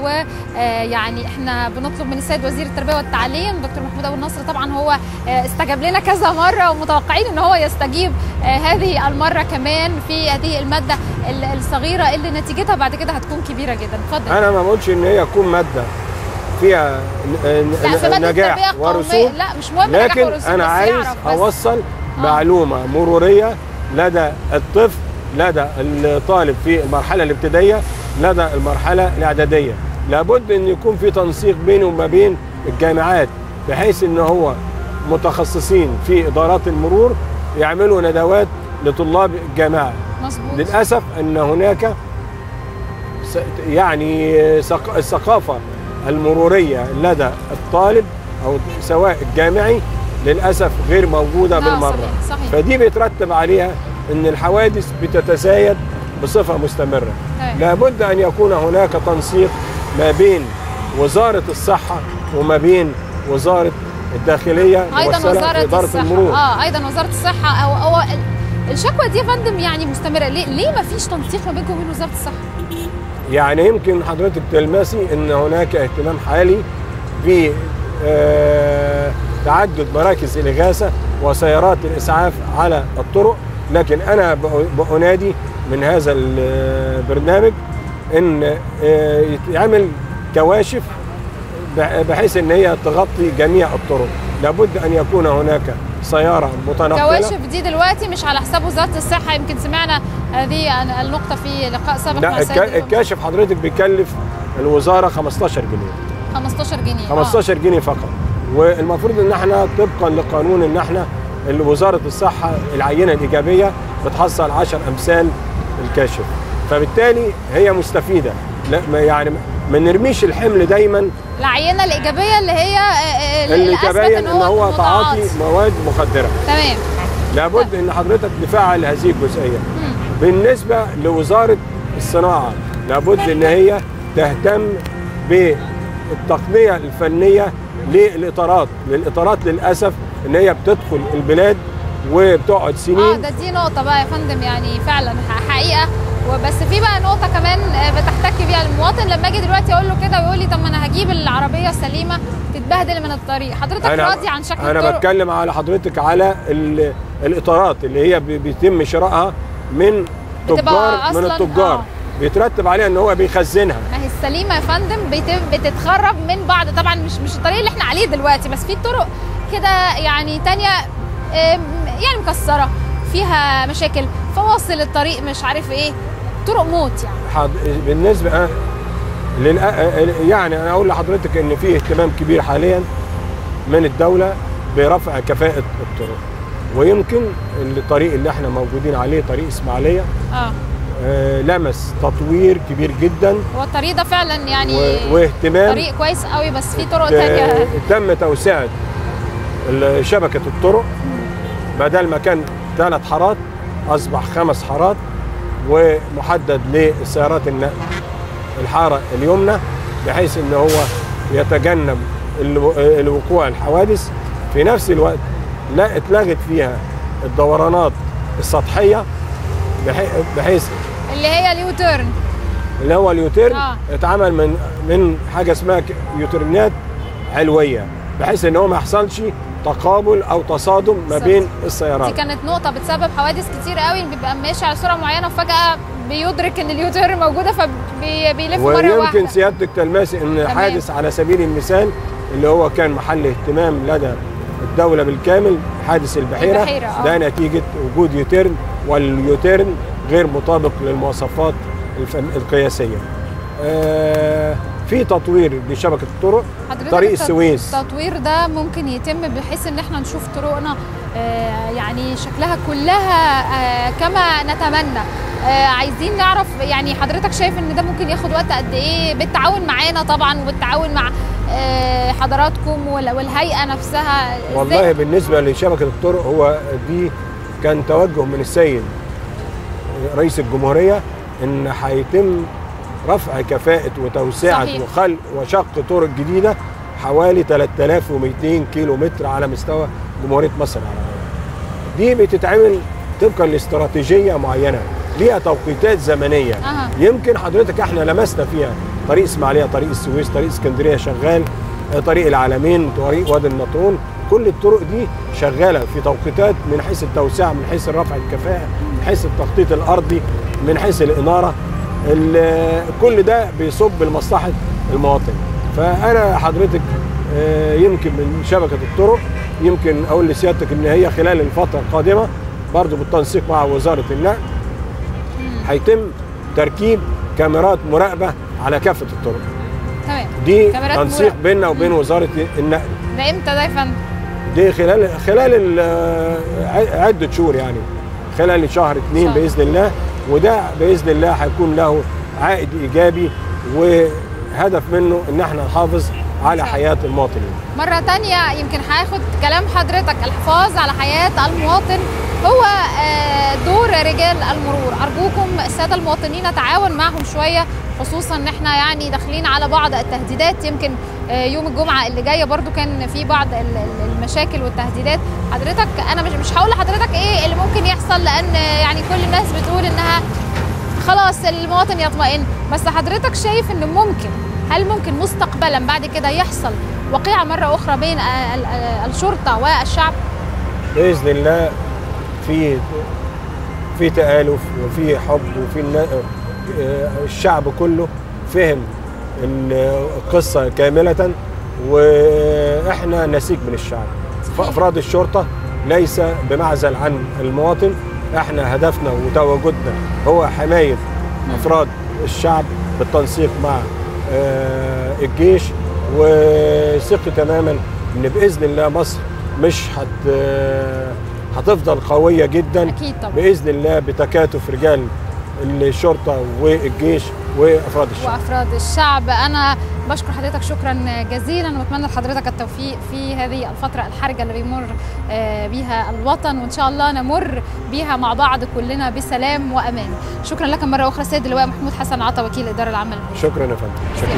C: ويعني احنا بنطلب من السيد وزير التربية والتعليم دكتور محمود أبو النصر طبعا هو آه، استجاب لنا كذا مرة ومتوقعين ان هو يستجيب آه، هذه المرة كمان في هذه المادة ال- الصغيرة اللي نتيجتها بعد كده هتكون كبيرة جدا اتفضل
E: انا ما بقولش ان هي تكون ماده فيها ن-
C: لا في
E: ن-
C: مادة
E: نجاح
C: التربية القومية
E: ورسوم
C: لا مش مهم نجاح
E: لكن
C: ورسوم
E: انا
C: بس
E: عايز
C: يعرف بس.
E: اوصل معلومه مروريه لدى الطفل لدى الطالب في المرحله الابتدائيه لدى المرحله الاعداديه لابد ان يكون في تنسيق بينه وما بين الجامعات بحيث ان هو متخصصين في ادارات المرور يعملوا ندوات لطلاب الجامعه
C: مظبوط
E: للاسف ان هناك س- يعني ثق- الثقافه المروريه لدى الطالب او سواء الجامعي للاسف غير موجوده
C: لا،
E: بالمره
C: صحيح، صحيح.
E: فدي بيترتب عليها ان الحوادث بتتزايد بصفه مستمره
C: تمام.
E: لابد ان يكون هناك تنسيق ما بين وزاره الصحه وما بين وزاره الداخليه
C: ايضا
E: ممثلة في
C: وزاره
E: اداره
C: الصحه
E: المرور
C: اه ايضا وزاره الصحه او او ال- الشكوى دي يا فندم يعني مستمره ليه ليه ما فيش تنسيق ما بينكم وبين وزاره الصحه
E: يعني يمكن حضرتك تلمسي ان هناك اهتمام حالي في آه، تعدد مراكز الاغاثه وسيارات الاسعاف على الطرق لكن انا بأ- بأنادي من هذا البرنامج ان آه، يتعمل كواشف بح- بحيث ان هي تغطي جميع الطرق لابد ان يكون هناك سياره متنقله
C: كواشف دي دلوقتي مش على حساب وزاره الصحه يمكن سمعنا هذه النقطه في لقاء سابق مع
E: لا
C: السيد
E: الكا- الكاشف حضرتك بيكلف الوزاره 15 جنيه
C: 15 جنيه
E: 15 جنيه فقط والمفروض ان احنا طبقا لقانون ان احنا اللي وزاره الصحه العينه الايجابيه بتحصل 10 امثال الكاشف فبالتالي هي مستفيده لا ما يعني ما نرميش الحمل دايما
C: آه. العينه الايجابيه اللي هي آه، آه،
E: اللي
C: أثبت
E: تبين ان هو
C: متعاطي.
E: تعاطي مواد مخدره
C: تمام
E: لابد ان حضرتك تفعل هذه الجزئيه بالنسبه لوزاره الصناعه لابد ان هي تهتم بالتقنيه الفنيه للاطارات للاطارات للاسف ان هي بتدخل البلاد وبتقعد
C: اه
E: سنين
C: ده دي نقطة بقى يا فندم يعني فعلا ح- حقيقة وبس في بقى نقطة كمان آه، بتحتك بيها المواطن لما اجي دلوقتي اقول له كده ويقول لي طب ما انا هجيب العربية سليمة تتبهدل من الطريق حضرتك راضي عن شكل
E: انا
C: الطرق
E: بتكلم على حضرتك على ال- الاطارات اللي هي بي- بيتم شرائها من
C: بتبقى
E: تجار من
C: أصلاً-
E: التجار
C: آه.
E: بيترتب عليها ان هو بيخزنها
C: ما هي السليمة يا فندم بت- بتتخرب من بعض طبعا مش مش الطريق اللي احنا عليه دلوقتي بس في طرق كده يعني تانية آم، يعني مكسرة فيها مشاكل فواصل الطريق مش عارف ايه طرق موت يعني
E: حض- بالنسبه للأ... يعني انا اقول لحضرتك ان في اهتمام كبير حاليا من الدوله برفع كفاءه الطرق ويمكن الطريق اللي احنا موجودين عليه طريق اسماعيليه
C: اه
E: آه لمس تطوير كبير جدا
C: هو الطريق ده فعلا يعني
E: و... واهتمام
C: طريق كويس قوي بس في طرق
E: ت-
C: تانية
E: تم توسعه ال- شبكه الطرق بدل ما كان ثلاث حارات اصبح خمس حارات ومحدد للسيارات النقل الحاره اليمنى بحيث ان هو يتجنب الو- الوقوع الحوادث في نفس الوقت لا اتلغت فيها الدورانات السطحيه بحي- بحيث
C: اللي هي اليوتيرن
E: اللي هو اليوتيرن
C: آه.
E: اتعمل من من حاجه اسمها ك- يوترنات علويه بحيث ان هو ما يحصلش تقابل او تصادم ما
C: بالظبط.
E: بين
C: دي
E: السيارات
C: كانت نقطة بتسبب حوادث كتير قوي بيبقى ماشي على سرعة معينة وفجأة بيدرك ان اليوتيرن موجودة فبيلف مرة
E: ويمكن
C: واحدة
E: سيادتك تلمسي ان
C: تمام.
E: حادث على سبيل المثال اللي هو كان محل اهتمام لدى الدوله بالكامل حادث البحيره,
C: البحيرة، آه.
E: ده نتيجه وجود يوتيرن واليوتيرن غير مطابق للمواصفات الفن القياسيه. آه في تطوير لشبكه الطرق
C: حضرتك
E: طريق
C: الت-
E: السويس
C: التطوير ده ممكن يتم بحيث ان احنا نشوف طرقنا آه، يعني شكلها كلها آه، كما نتمنى آه، عايزين نعرف يعني حضرتك شايف ان ده ممكن ياخد وقت قد ايه بالتعاون معانا طبعا وبالتعاون مع آه، حضراتكم وال- والهيئه نفسها إزاي؟
E: والله بالنسبه لشبكه الطرق هو دي كان توجه من السيد رئيس الجمهوريه ان هيتم رفع كفاءه وتوسعه
C: صحيح.
E: وخلق وشق طرق جديده حوالي 3200 كيلو متر على مستوى جمهوريه مصر العربيه. دي بتتعمل طبقا لاستراتيجيه معينه ليها توقيتات زمنيه
C: أها.
E: يمكن حضرتك احنا لمسنا فيها طريق اسماعيليه طريق السويس طريق اسكندريه شغال آه، طريق العالمين طريق وادي النطرون كل الطرق دي شغاله في توقيتات من حيث التوسعه من حيث رفع الكفاءه من حيث التخطيط الارضي من حيث الاناره ال- كل ده بيصب لمصلحه المواطن فانا حضرتك آه، يمكن من شبكه الطرق يمكن اقول لسيادتك ان هي خلال الفتره القادمه برضو بالتنسيق مع وزاره النقل هيتم تركيب كاميرات مراقبه على كافه الطرق
C: تمام
E: دي
C: كاميرات
E: تنسيق
C: مراقبة.
E: بيننا وبين وزاره النقل
C: ده امتى ده يا فندم؟
E: دي خلال خلال ال- ع- عده شهور يعني خلال شهر اثنين
C: شهر.
E: باذن الله وده باذن الله هيكون له عائد ايجابي وهدف منه ان احنا نحافظ على حياه المواطنين
C: مرة تانية يمكن هاخد كلام حضرتك الحفاظ على حياة المواطن هو آه، دور رجال المرور أرجوكم السادة المواطنين نتعاون معهم شوية خصوصا ان احنا يعني داخلين على بعض التهديدات يمكن آه، يوم الجمعة اللي جاية برضو كان في بعض ال- ال- المشاكل والتهديدات حضرتك انا مش مش هقول لحضرتك ايه اللي ممكن يحصل لان يعني كل الناس بتقول انها خلاص المواطن يطمئن بس حضرتك شايف ان ممكن هل ممكن مستقبلا بعد كده يحصل وقيعة مرة أخرى بين ال- ال- الشرطة والشعب
E: باذن الله في في تآلف وفي حب وفي النا- آه، الشعب كله فهم القصه كامله واحنا نسيج من الشعب فافراد الشرطه ليس بمعزل عن المواطن احنا هدفنا وتواجدنا هو حمايه افراد الشعب بالتنسيق مع آه، الجيش وثق تماما ان باذن الله مصر مش هت هتفضل قويه جدا
C: أكيد طبعا
E: باذن الله بتكاتف رجال الشرطه والجيش وافراد الشعب
C: وأفراد الشعب أنا بشكر حضرتك شكرا جزيلا وأتمنى لحضرتك التوفيق في هذه الفترة الحرجة اللي بيمر آه، بيها الوطن وإن شاء الله نمر بيها مع بعض كلنا بسلام وأمان شكرا لك مرة أخرى سيد اللواء محمود حسن عطا وكيل الإدارة العامة للمرور.
E: شكرا يا فندم شكرا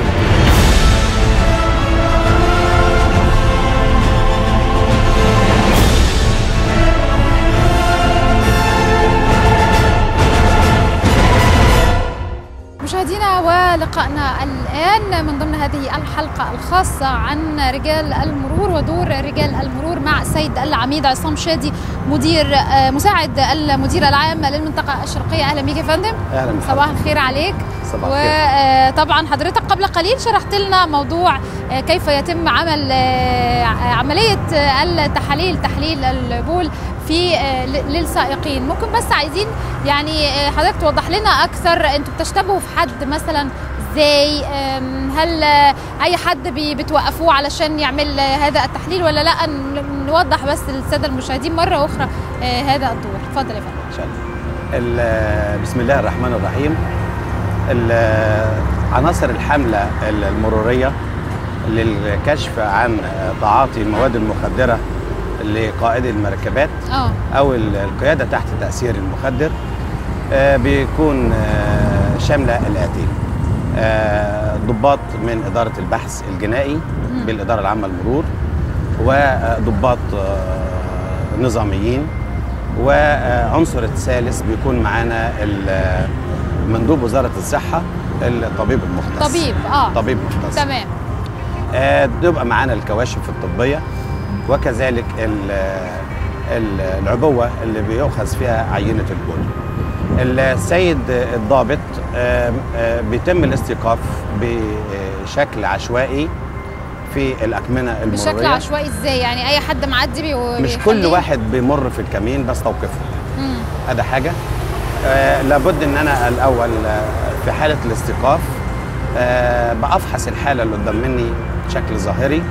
C: مشاهدينا ولقائنا الآن من ضمن هذه الحلقة الخاصة عن رجال المرور ودور رجال المرور مع السيد العميد عصام شادي مدير آه، مساعد المدير العام للمنطقة الشرقية أهلا بيك يا فندم
A: اهلا
C: صباح الخير عليك
A: صباح الخير
C: وطبعا حضرتك قبل قليل شرحت لنا موضوع آه، كيف يتم عمل آه، عملية آه، التحاليل تحليل البول في آه، ل- للسائقين ممكن بس عايزين يعني آه، حضرتك توضح لنا اكثر انتوا بتشتبهوا في حد مثلا ازاي آم، هل آه، اي حد بي- بتوقفوه علشان يعمل آه، هذا التحليل ولا لا ن- نوضح بس للساده المشاهدين مره اخرى آه، هذا الدور اتفضل يا فندم
A: ان شاء الله ال- بسم الله الرحمن الرحيم ال- عناصر الحملة المرورية للكشف عن تعاطي المواد المخدرة لقائدي المركبات
C: اه
A: أو ال- القيادة تحت تأثير المخدر آه، بيكون آه، شامله الاتي آه، ضباط من اداره البحث الجنائي بالاداره العامه للمرور وضباط آه، نظاميين وعنصر الثالث بيكون معانا ال- مندوب وزاره الصحه الطبيب المختص
C: طبيب اه
A: طبيب مختص
C: تمام
A: آه، بيبقى معانا الكواشف الطبيه وكذلك ال- ال- العبوه اللي بيؤخذ فيها عينه البول. السيد الضابط آه، آه، بيتم الاستيقاف بشكل عشوائي في الاكمنه المروريه
C: بشكل عشوائي ازاي يعني اي حد معدي بي
A: مش كل واحد بيمر في الكمين بستوقفه
C: مم.
A: هذا حاجه آه لابد ان انا الاول آه، في حاله الاستيقاف آه بافحص الحاله اللي قدام مني بشكل ظاهري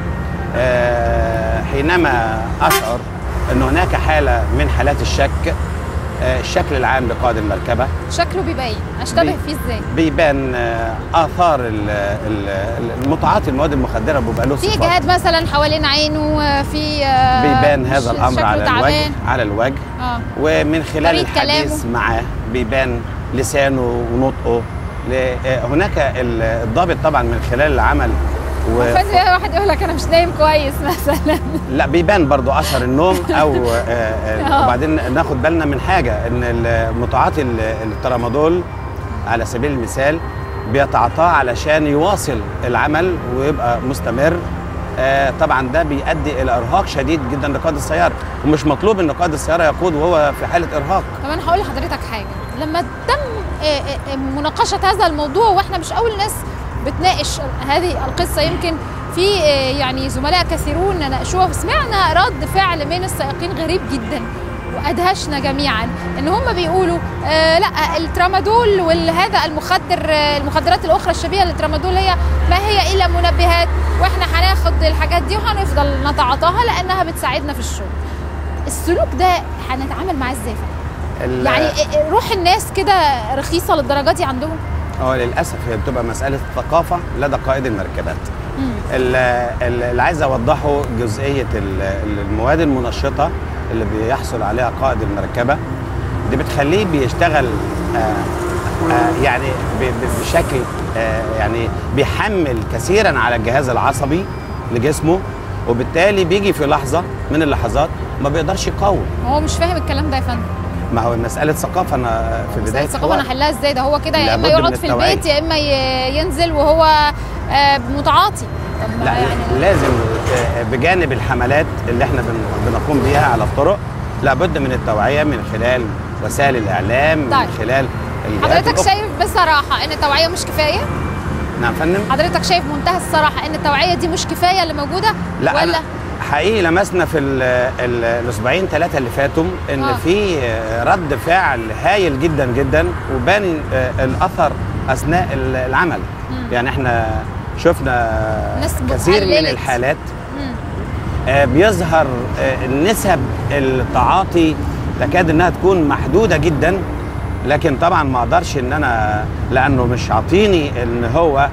A: آه حينما اشعر ان هناك حاله من حالات الشك آه الشكل العام لقائد المركبه
C: شكله بيبين اشتبه
A: بي-
C: فيه ازاي
A: بيبان آه اثار ال- ال- المتعاطي المواد المخدره بيبقى له
C: في
A: صفات
C: اجهاد مثلا حوالين عينه في آه،
A: بيبان
C: ش-
A: هذا الامر
C: شكله
A: على
C: تعبان.
A: الوجه على الوجه
C: اه
A: ومن خلال
C: طريقة
A: الحديث
C: كلامه.
A: معاه بيبان لسانه ونطقه ل- آه، هناك ال- الضابط طبعا من خلال العمل و...
C: فاز واحد يقول لك انا مش نايم كويس مثلا
A: لا بيبان برضو اثر النوم او آه، آه،
C: آه.
A: وبعدين ناخد بالنا من حاجه ان المتعاطي ال- الترامادول على سبيل المثال بيتعاطاه علشان يواصل العمل ويبقى مستمر آه، طبعا ده بيؤدي الى ارهاق شديد جدا لقائد السياره ومش مطلوب ان قائد السياره يقود وهو في حاله ارهاق
C: طب انا هقول لحضرتك حاجه لما تم آه، آه، مناقشه هذا الموضوع واحنا مش اول ناس بتناقش هذه القصه يمكن في آه، يعني زملاء كثيرون ناقشوها وسمعنا رد فعل من السائقين غريب جدا وادهشنا جميعا ان هم بيقولوا آه لا الترامادول وهذا المخدر آه المخدرات الاخرى الشبيهه للترامادول هي ما هي الا منبهات واحنا هناخد الحاجات دي وهنفضل نتعاطاها لانها بتساعدنا في الشغل السلوك ده هنتعامل معاه ازاي فعلا؟
A: ال-
C: يعني روح الناس كده رخيصه للدرجه دي عندهم
A: هو للاسف هي بتبقى مساله ثقافه لدى قائد المركبات
C: مم.
A: ال- ال- اللي عايز اوضحه جزئيه ال- ال- المواد المنشطه اللي بيحصل عليها قائد المركبه دي بتخليه بيشتغل آه، آه، يعني ب- ب- بشكل آه، يعني بيحمل كثيرا على الجهاز العصبي لجسمه وبالتالي بيجي في لحظه من اللحظات ما بيقدرش يقاوم
C: هو مش فاهم الكلام ده يا فندم
A: ما هو مساله ثقافه انا في بدايه
C: الثقافه انا
A: حواري.
C: احلها ازاي ده هو كده يا اما
A: لابد من
C: يقعد في
A: التوعية.
C: البيت يا اما ي- ينزل وهو آه، متعاطي طب ما
A: لا
C: يعني
A: لازم آه، بجانب الحملات اللي احنا بن- بنقوم بيها على الطرق لابد من التوعيه من خلال وسائل الاعلام من
C: طيب.
A: خلال الجهات
C: حضرتك
A: الأخرى.
C: شايف بصراحه ان التوعيه مش كفايه
A: نعم فندم
C: حضرتك شايف منتهى الصراحه ان التوعيه دي مش كفايه اللي موجوده
A: لا
C: ولا
A: أنا حقيقي لمسنا في ال- ال- الاسبوعين ثلاثه اللي فاتوا ان
C: آه.
A: في آه، رد فعل هايل جدا جدا وبان آه، الاثر اثناء ال- العمل
C: مم.
A: يعني احنا شفنا
C: ناس
A: كثير من
C: قللت.
A: الحالات
C: مم.
A: آه، بيظهر آه، نسب التعاطي تكاد انها تكون محدوده جدا لكن طبعا ما اقدرش ان انا لانه مش عاطيني ان هو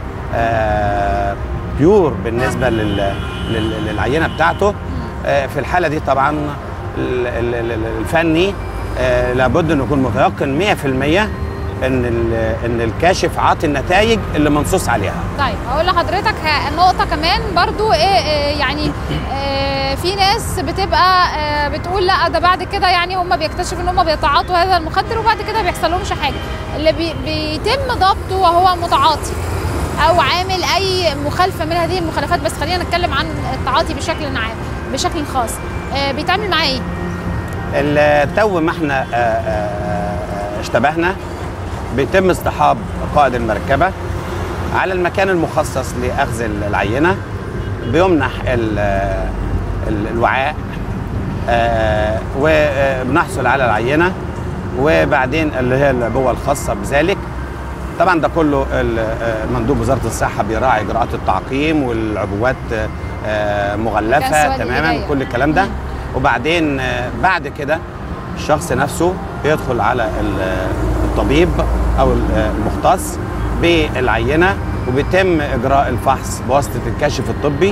A: آه، بيور بالنسبه لل- لل- للعينه بتاعته آه، في الحاله دي طبعا ال- ال- ال- الفني آه، لابد انه يكون متيقن 100% ان ال- ان الكاشف عاطي النتائج اللي منصوص عليها
C: طيب اقول لحضرتك ه- نقطه كمان برضو ايه إيه يعني إيه في ناس بتبقى آه، بتقول لا ده بعد كده يعني هم بيكتشفوا ان هم بيتعاطوا هذا المخدر وبعد كده بيحصل لهمش حاجه اللي بي بيتم ضبطه وهو متعاطي او عامل اي مخالفه من هذه المخالفات بس خلينا نتكلم عن التعاطي بشكل عام بشكل خاص آه، بيتعامل معاه ايه
A: التو ما احنا آه، آه، آه، اشتبهنا بيتم اصطحاب قائد المركبه على المكان المخصص لاخذ العينه بيمنح ال- ال- الوعاء آه، وبنحصل على العينه وبعدين اللي هي العبوه الخاصه بذلك طبعا ده كله ال- آه، مندوب وزاره الصحه بيراعي اجراءات التعقيم والعبوات آه، مغلفه
C: الأسود اللي
A: تماما
C: جاية.
A: كل الكلام ده
C: مم.
A: وبعدين آه، بعد كده الشخص نفسه بيدخل على ال- الطبيب او ال- المختص بالعينه وبيتم اجراء الفحص بواسطه الكشف الطبي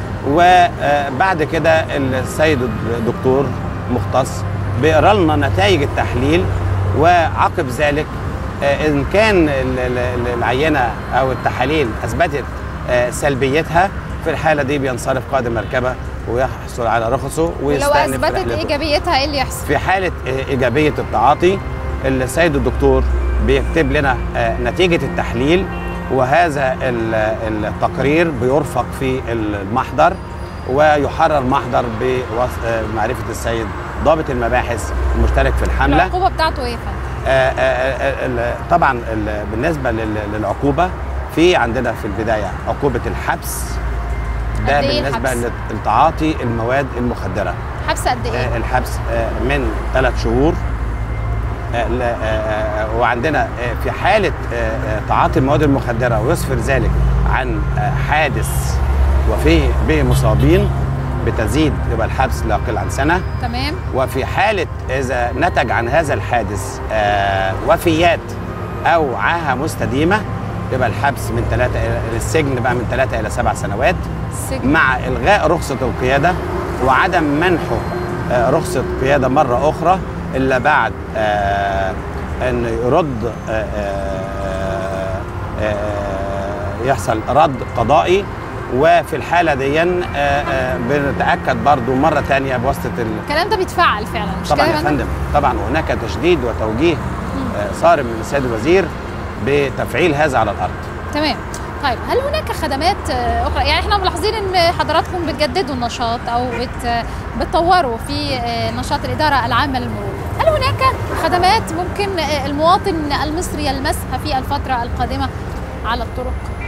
A: وبعد كده السيد الدكتور مختص بيقرا لنا نتائج التحليل وعقب ذلك آه، ان كان ال- ال- ال- العينه او التحاليل اثبتت آه، سلبيتها في الحاله دي بينصرف قائد المركبه ويحصل على رخصه
C: ولو
A: ويستأنف
C: اثبتت
A: رحلته.
C: ايجابيتها ايه اللي يحصل
A: في حالة آه، إيجابية التعاطي السيد الدكتور بيكتب لنا آه، نتيجة التحليل وهذا ال- التقرير بيرفق في المحضر ويحرر محضر بمعرفة السيد ضابط المباحث المشترك في الحملة
C: العقوبه بتاعته ايه يا فندم
A: آه، آه، آه، ال- طبعا ال- بالنسبة لل- للعقوبة في عندنا في البداية عقوبة الحبس ده
C: قد إيه
A: بالنسبة
C: الحبس؟
A: للتعاطي المواد المخدرة
C: حبس قد ايه
A: آه، الحبس آه، من ثلاث شهور آه، لا، آه، آه، وعندنا آه، في حالة آه، آه، تعاطي المواد المخدرة ويسفر ذلك عن آه، حادث وفيه به مصابين بتزيد يبقى الحبس لا يقل عن سنة
C: تمام
A: وفي حالة إذا نتج عن هذا الحادث آه، وفيات أو عاهة مستديمة يبقى الحبس من ثلاثة إلى السجن بقى من ثلاثة إلى سبع سنوات
C: السجن
A: مع الغاء رخصه القياده وعدم منحه آه، رخصه قياده مره اخرى الا بعد آه، ان يرد آه، آه، آه، يحصل رد قضائي وفي الحاله دي آه، آه، بنتاكد برضو مره ثانيه بواسطه ال...
C: الكلام ده بيتفعل فعلا مش
A: طبعا
C: كده
A: يا فندم طبعا هناك تشديد وتوجيه آه، صارم من السيد الوزير بتفعيل هذا على الارض
C: تمام طيب هل هناك خدمات آه، اخرى يعني احنا ملاحظين ان حضراتكم بتجددوا النشاط او بت بتطوروا في آه، نشاط الاداره العامه للمرور هل هناك خدمات ممكن آه، المواطن المصري يلمسها في الفتره القادمه على الطرق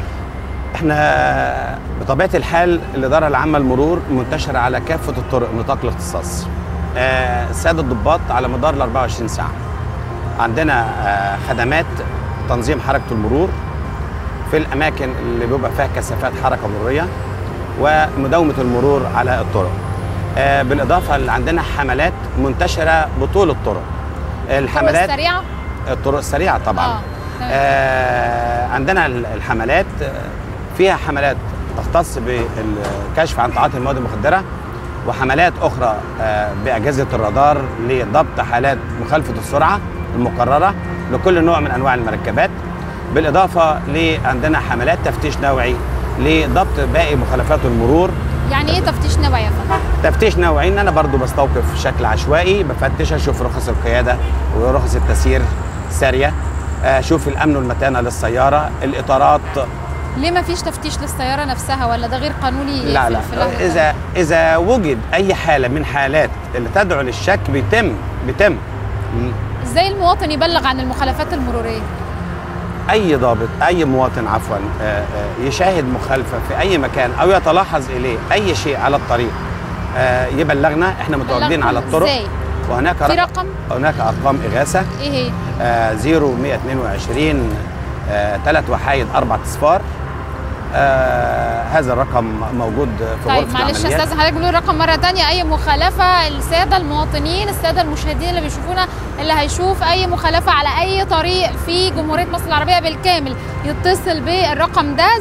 A: احنا بطبيعه الحال الاداره العامه للمرور منتشره على كافه الطرق نطاق الاختصاص. آه، الساده الضباط على مدار ال 24 ساعه. عندنا آه، خدمات تنظيم حركه المرور في الاماكن اللي بيبقى فيها كثافات حركه مروريه ومداومه المرور على الطرق. آه، بالاضافه اللي عندنا حملات منتشره بطول الطرق.
C: الطرق
A: الحملات
C: السريعه
A: الطرق السريعه طبعا.
C: اه تمام.
A: آه عندنا ال- الحملات آه، فيها حملات تختص بالكشف عن تعاطي المواد المخدره وحملات اخرى آه باجهزه الرادار لضبط حالات مخالفه السرعه المقرره لكل نوع من انواع المركبات بالاضافه لعندنا حملات تفتيش نوعي لضبط باقي مخالفات المرور
C: يعني ايه تفتيش نوعي يا فندم
A: تفتيش نوعي ان انا برضو بستوقف بشكل عشوائي بفتش اشوف رخص القياده ورخص التسيير ساريه اشوف الامن والمتانه للسياره الاطارات
C: ليه ما فيش تفتيش للسياره نفسها ولا ده غير قانوني
A: لا
C: في-
A: لا
C: في لحظة
A: اذا اذا وجد اي حاله من حالات اللي تدعو للشك بيتم بيتم
C: ازاي المواطن يبلغ عن المخالفات المروريه
A: اي ضابط اي مواطن عفوا آه، آه، يشاهد مخالفه في اي مكان او يتلاحظ اليه اي شيء على الطريق آه، يبلغنا احنا متواجدين
C: بلغكم
A: على الطرق
C: ازاي
A: وهناك
C: في رقم
A: هناك ارقام اغاثه
C: ايه هي
A: آه، 0122 آه، ثلاث وحايد اربع اصفار آه، هذا الرقم موجود في
C: طيب
A: غرفه
C: معلش يا
A: العمليات
C: استاذ حضرتك قولوا الرقم مره تانية اي مخالفه الساده المواطنين الساده المشاهدين اللي بيشوفونا اللي هيشوف اي مخالفه على اي طريق في جمهوريه مصر العربيه بالكامل يتصل بالرقم ده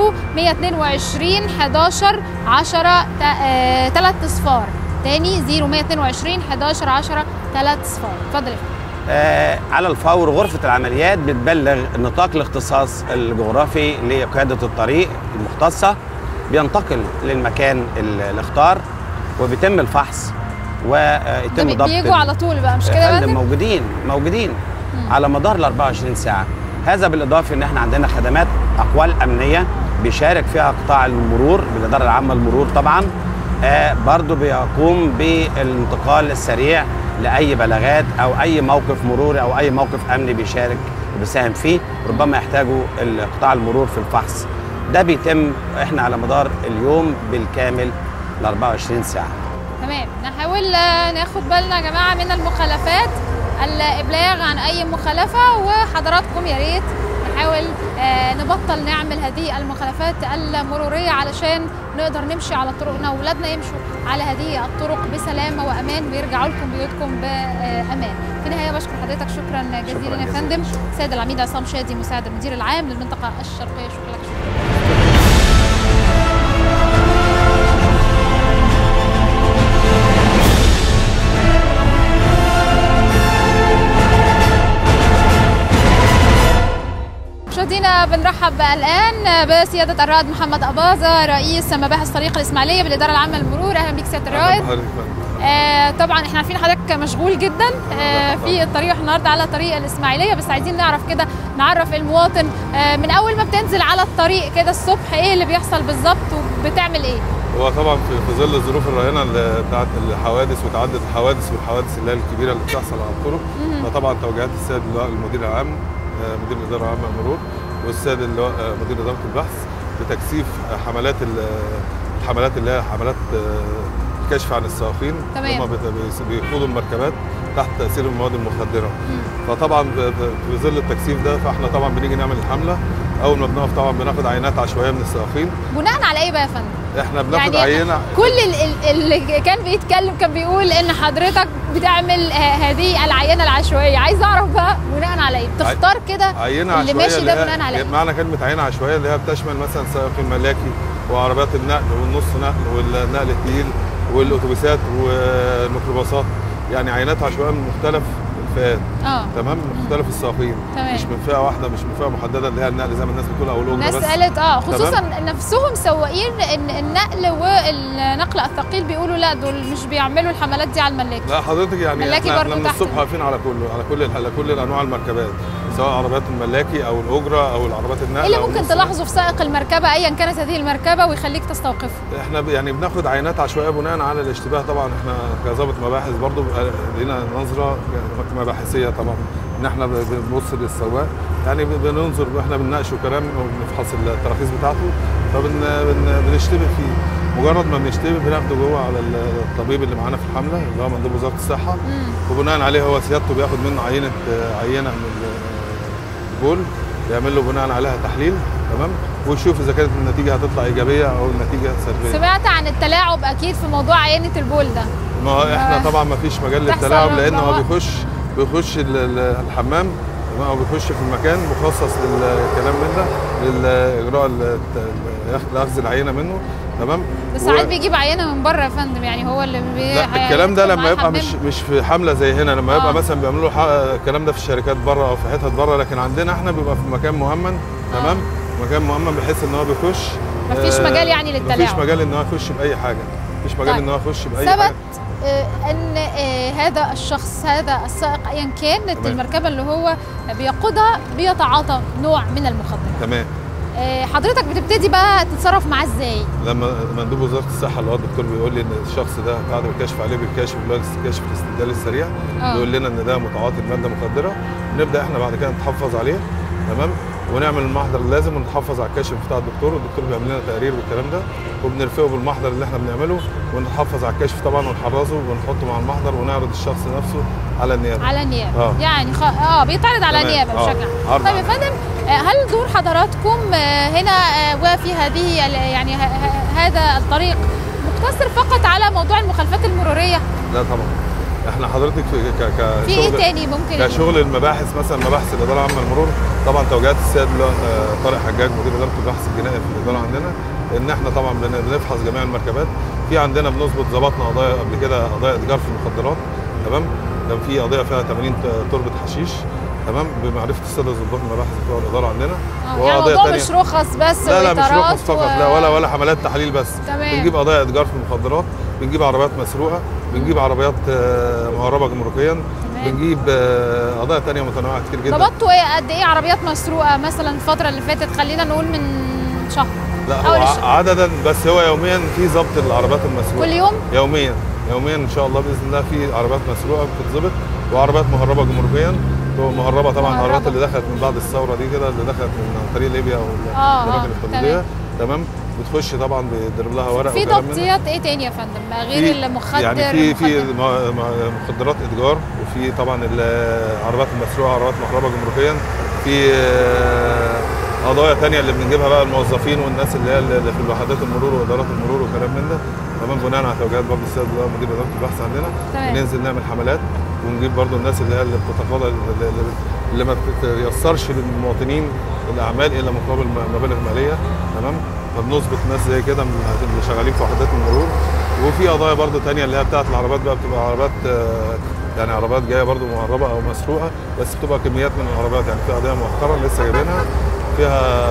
C: 0122 11 10 3 اصفار تاني 0122 11 10 3 اصفار اتفضل يا فندم.
A: آه، على الفور غرفة العمليات بتبلغ نطاق الاختصاص الجغرافي لقيادة الطريق المختصة بينتقل للمكان ال- الاختار وبيتم الفحص ويتم
C: ده بي-
A: ضبط
C: بيجوا على طول بقى مش كده
A: يا
C: يا
A: فندم
C: فندم؟
A: موجودين موجودين على مدار ال 24 ساعة هذا بالإضافة إن إحنا عندنا خدمات أقوال أمنية بيشارك فيها قطاع المرور بالإدارة العامة للمرور طبعا آه برضو بيقوم بالانتقال السريع لأي بلاغات أو أي موقف مروري أو أي موقف أمني بيشارك وبيساهم فيه ربما يحتاجوا قطاع المرور في الفحص ده بيتم إحنا على مدار اليوم بالكامل ال 24 ساعة
C: تمام نحاول آه، ناخد بالنا يا جماعه من المخالفات الابلاغ عن اي مخالفه وحضراتكم يا ريت نحاول آه، نبطل نعمل هذه المخالفات المروريه علشان نقدر نمشي على طرقنا واولادنا يمشوا على هذه الطرق بسلامه وامان ويرجعوا لكم بيوتكم بامان. في النهايه بشكر حضرتك شكرا جزيلا يا
A: جزيلا.
C: فندم سيد العميد عصام شادي مساعد المدير العام للمنطقه الشرقيه شكرا لك شكرا نرحب الان بسياده الرائد محمد اباظه رئيس مباحث طريق الاسماعيليه بالاداره العامه للمرور اهلا بك سياده الرائد آه طبعا احنا عارفين حضرتك مشغول جدا آه في الطريق النهارده على طريق الاسماعيليه بس عايزين نعرف كده نعرف المواطن آه من اول ما بتنزل على الطريق كده الصبح ايه اللي بيحصل بالظبط وبتعمل ايه
F: هو طبعا في, في ظل الظروف الراهنه اللي بتاعت الحوادث وتعدد الحوادث والحوادث اللي هي الكبيره اللي بتحصل على الطرق فطبعا توجيهات السيد اللواء المدير العام آه، مدير الاداره العامه للمرور والسيد اللواء آه، مدير اداره البحث بتكثيف حملات ال- الحملات اللي هي حملات آه، الكشف عن السائقين
C: تمام.
F: هم بت- بيقودوا المركبات تحت تاثير المواد المخدره فطبعا ب- ب- في ظل التكثيف ده فاحنا طبعا بنيجي نعمل الحمله اول ما بنقف طبعا بناخد عينات عشوائيه من السائقين
C: بناء على ايه بقى يا فندم
F: احنا بناخد
C: يعني
F: عينه
C: كل ال- ال- اللي كان بيتكلم كان بيقول ان حضرتك بتعمل ه- هذه العينه العشوائيه عايز اعرف بقى بناء على ايه بتختار كده
F: عينه
C: اللي
F: عشوائيه
C: ماشي ده
F: اللي هي-
C: بناء على ايه
F: معنى كلمه عينه عشوائيه اللي هي بتشمل مثلا سائقين ملاكي وعربيات النقل والنص نقل والنقل الثقيل والاتوبيسات والميكروباصات يعني عينات عشوائيه من مختلف الفئات
C: اه
F: تمام من مختلف السائقين
C: تمام.
F: مش من فئه واحده مش من فئه محدده اللي هي النقل زي ما الناس بتقول او الاجره
C: الناس
F: بس
C: قالت اه خصوصا
F: تمام.
C: نفسهم سواقين ان النقل والنقل الثقيل بيقولوا لا دول مش بيعملوا الحملات دي على الملاك
F: لا حضرتك يعني
C: ملاكي
F: احنا,
C: برضو
F: احنا من
C: تحت
F: الصبح
C: ال-
F: واقفين على كله على كل على كل انواع المركبات سواء عربيات الملاكي او الاجره او العربيات النقل
C: ايه اللي
F: أو
C: ممكن
F: النص
C: تلاحظه في سائق المركبه ايا كانت هذه المركبه ويخليك تستوقفه
F: احنا ب- يعني بناخد عينات عشوائيه بناء على الاشتباه طبعا احنا كظابط مباحث برضو بقى لينا نظره مباحثيه طبعا ان احنا ب- بنبص للسواق يعني ب- بننظر احنا بنناقشه كلام وبنفحص التراخيص بتاعته فبنشتبه فيه مجرد ما بنشتبه بناخده جوه على ال- الطبيب اللي معانا في الحمله اللي هو مندوب وزاره الصحه وبناء عليه هو سيادته بياخد منه عينه عينه من ال- البول يعمل له بناء عليها تحليل تمام ويشوف اذا كانت النتيجه هتطلع ايجابيه او النتيجه سلبيه
C: سمعت عن التلاعب اكيد في موضوع عينه البول ده
F: ما هو احنا
C: آه.
F: طبعا ما فيش مجال
C: تحصل
F: للتلاعب لان هو
C: مواقف.
F: بيخش بيخش ال- ال- الحمام تمام او بيخش في المكان مخصص للكلام من ده لاجراء ال- الت- اخذ العينه منه تمام
C: بس
F: و-
C: ساعات بيجيب عينه من بره يا فندم يعني هو اللي بي...
F: لا الكلام ده
C: هيدخل
F: لما
C: معاه
F: يبقى مش
C: حمام.
F: مش في حمله زي هنا لما
C: آه.
F: يبقى مثلا بيعملوا ح- الكلام ده في الشركات بره او في حتت بره لكن عندنا احنا بيبقى في مكان مؤمن تمام مكان مؤمن بحيث ان هو بيخش
C: مفيش
F: آه،
C: مجال يعني للتلاعب.
F: مفيش مجال ان هو يخش باي حاجه مفيش مجال
C: طيب.
F: ان هو يخش باي
C: ثبت
F: حاجه
C: آه، ان آه، هذا الشخص هذا السائق ايا كانت
F: تمام.
C: المركبه اللي هو بيقودها بيتعاطى نوع من المخدر
F: تمام
C: آه، حضرتك بتبتدي بقى تتصرف معاه ازاي
F: لما مندوب وزاره الصحه اللي هو الدكتور بيقول لي ان الشخص ده بعد الكشف عليه بالكشف اللي هو كشف الاستبدال السريع
C: آه.
F: بيقول لنا ان ده متعاطي بماده مخدره نبدا احنا بعد كده نتحفظ عليه تمام ونعمل المحضر اللازم ونتحفظ على الكشف بتاع الدكتور والدكتور بيعمل لنا تقرير بالكلام ده وبنرفقه بالمحضر اللي احنا بنعمله ونتحفظ على الكشف طبعا ونحرزه ونحطه مع المحضر ونعرض الشخص نفسه على النيابه
C: على النيابه
F: آه.
C: يعني خ... اه بيتعرض على
F: تمام.
C: النيابه
F: آه.
C: بشكل عام
F: عرض
C: طيب يا
F: على
C: فندم آه، هل دور حضراتكم آه، هنا آه، وفي هذه ال- يعني ه- ه- هذا الطريق مقتصر فقط على موضوع المخالفات المروريه
F: لا طبعا احنا حضرتك في ك ك
C: في ايه تاني ممكن
F: كشغل المباحث مثلا مباحث الاداره العامه للمرور طبعا توجيهات السيد اللي هو، آه، طارق حجاج مدير اداره البحث الجنائي في الاداره عندنا ان احنا طبعا بن- بنفحص جميع المركبات في عندنا بنظبط ظبطنا قضايا قبل كده قضايا اتجار في المخدرات تمام كان في قضيه فيها 80 ت- تربه حشيش تمام بمعرفه الساده ضباط المباحث بتوع الاداره عندنا
C: آه،
F: وهو
C: يعني
F: قضية
C: الموضوع
F: تانية-
C: مش رخص بس
F: لا لا مش
C: وإطارات
F: رخص فقط
C: و-
F: لا ولا ولا حملات تحليل بس
C: تمام.
F: بنجيب قضايا اتجار في المخدرات بنجيب عربيات مسروقه بنجيب عربيات آه، مهربه جمركيا بنجيب آه، قضايا تانية متنوعه كتير جدا
C: ضبطتوا ايه قد ايه عربيات مسروقه مثلا الفتره اللي فاتت خلينا نقول من شهر
F: لا
C: أول
F: هو
C: الشهر.
F: ع- عددا بس هو يوميا في ضبط العربيات المسروقه
C: كل يوم
F: يوميا يوميا ان شاء الله باذن الله في عربيات مسروقه بتتظبط وعربيات مهربه جمركيا مهربه طبعا
C: مهربة.
F: العربيات اللي دخلت من بعد الثوره دي كده اللي دخلت من عن طريق ليبيا او
C: آه،
F: الاماكن
C: آه،
F: الحدوديه تمام بتخش طبعا بيضرب لها ورق
C: في
F: وكلام من ده.
C: ضبطيات ايه تاني يا فندم غير
F: في-
C: المخدر
F: يعني في في
C: المخدر.
F: م- م- مخدرات اتجار وفي طبعا العربيات المسروقه عربيات مهربه جمركيا في آه، قضايا تانية اللي بنجيبها بقى الموظفين والناس اللي هي اللي في وحدات المرور وادارات المرور وكلام من ده تمام بناء على توجيهات برضه السيد اللي هو مدير اداره البحث عندنا
C: تمام.
F: بننزل نعمل حملات ونجيب برضه الناس اللي هي اللي بتتفاضل اللي, اللي- اللي ما بتيسرش للمواطنين الاعمال الا مقابل م- مبالغ ماليه تمام فبنظبط ناس زي كده من اللي شغالين في وحدات المرور وفي قضايا برضو تانية اللي هي بتاعت العربيات بقى بتبقى عربيات آه، يعني عربيات جايه برضو مهربه او مسروقه بس بتبقى كميات من العربيات يعني في قضيه مؤخرا لسه جايبينها فيها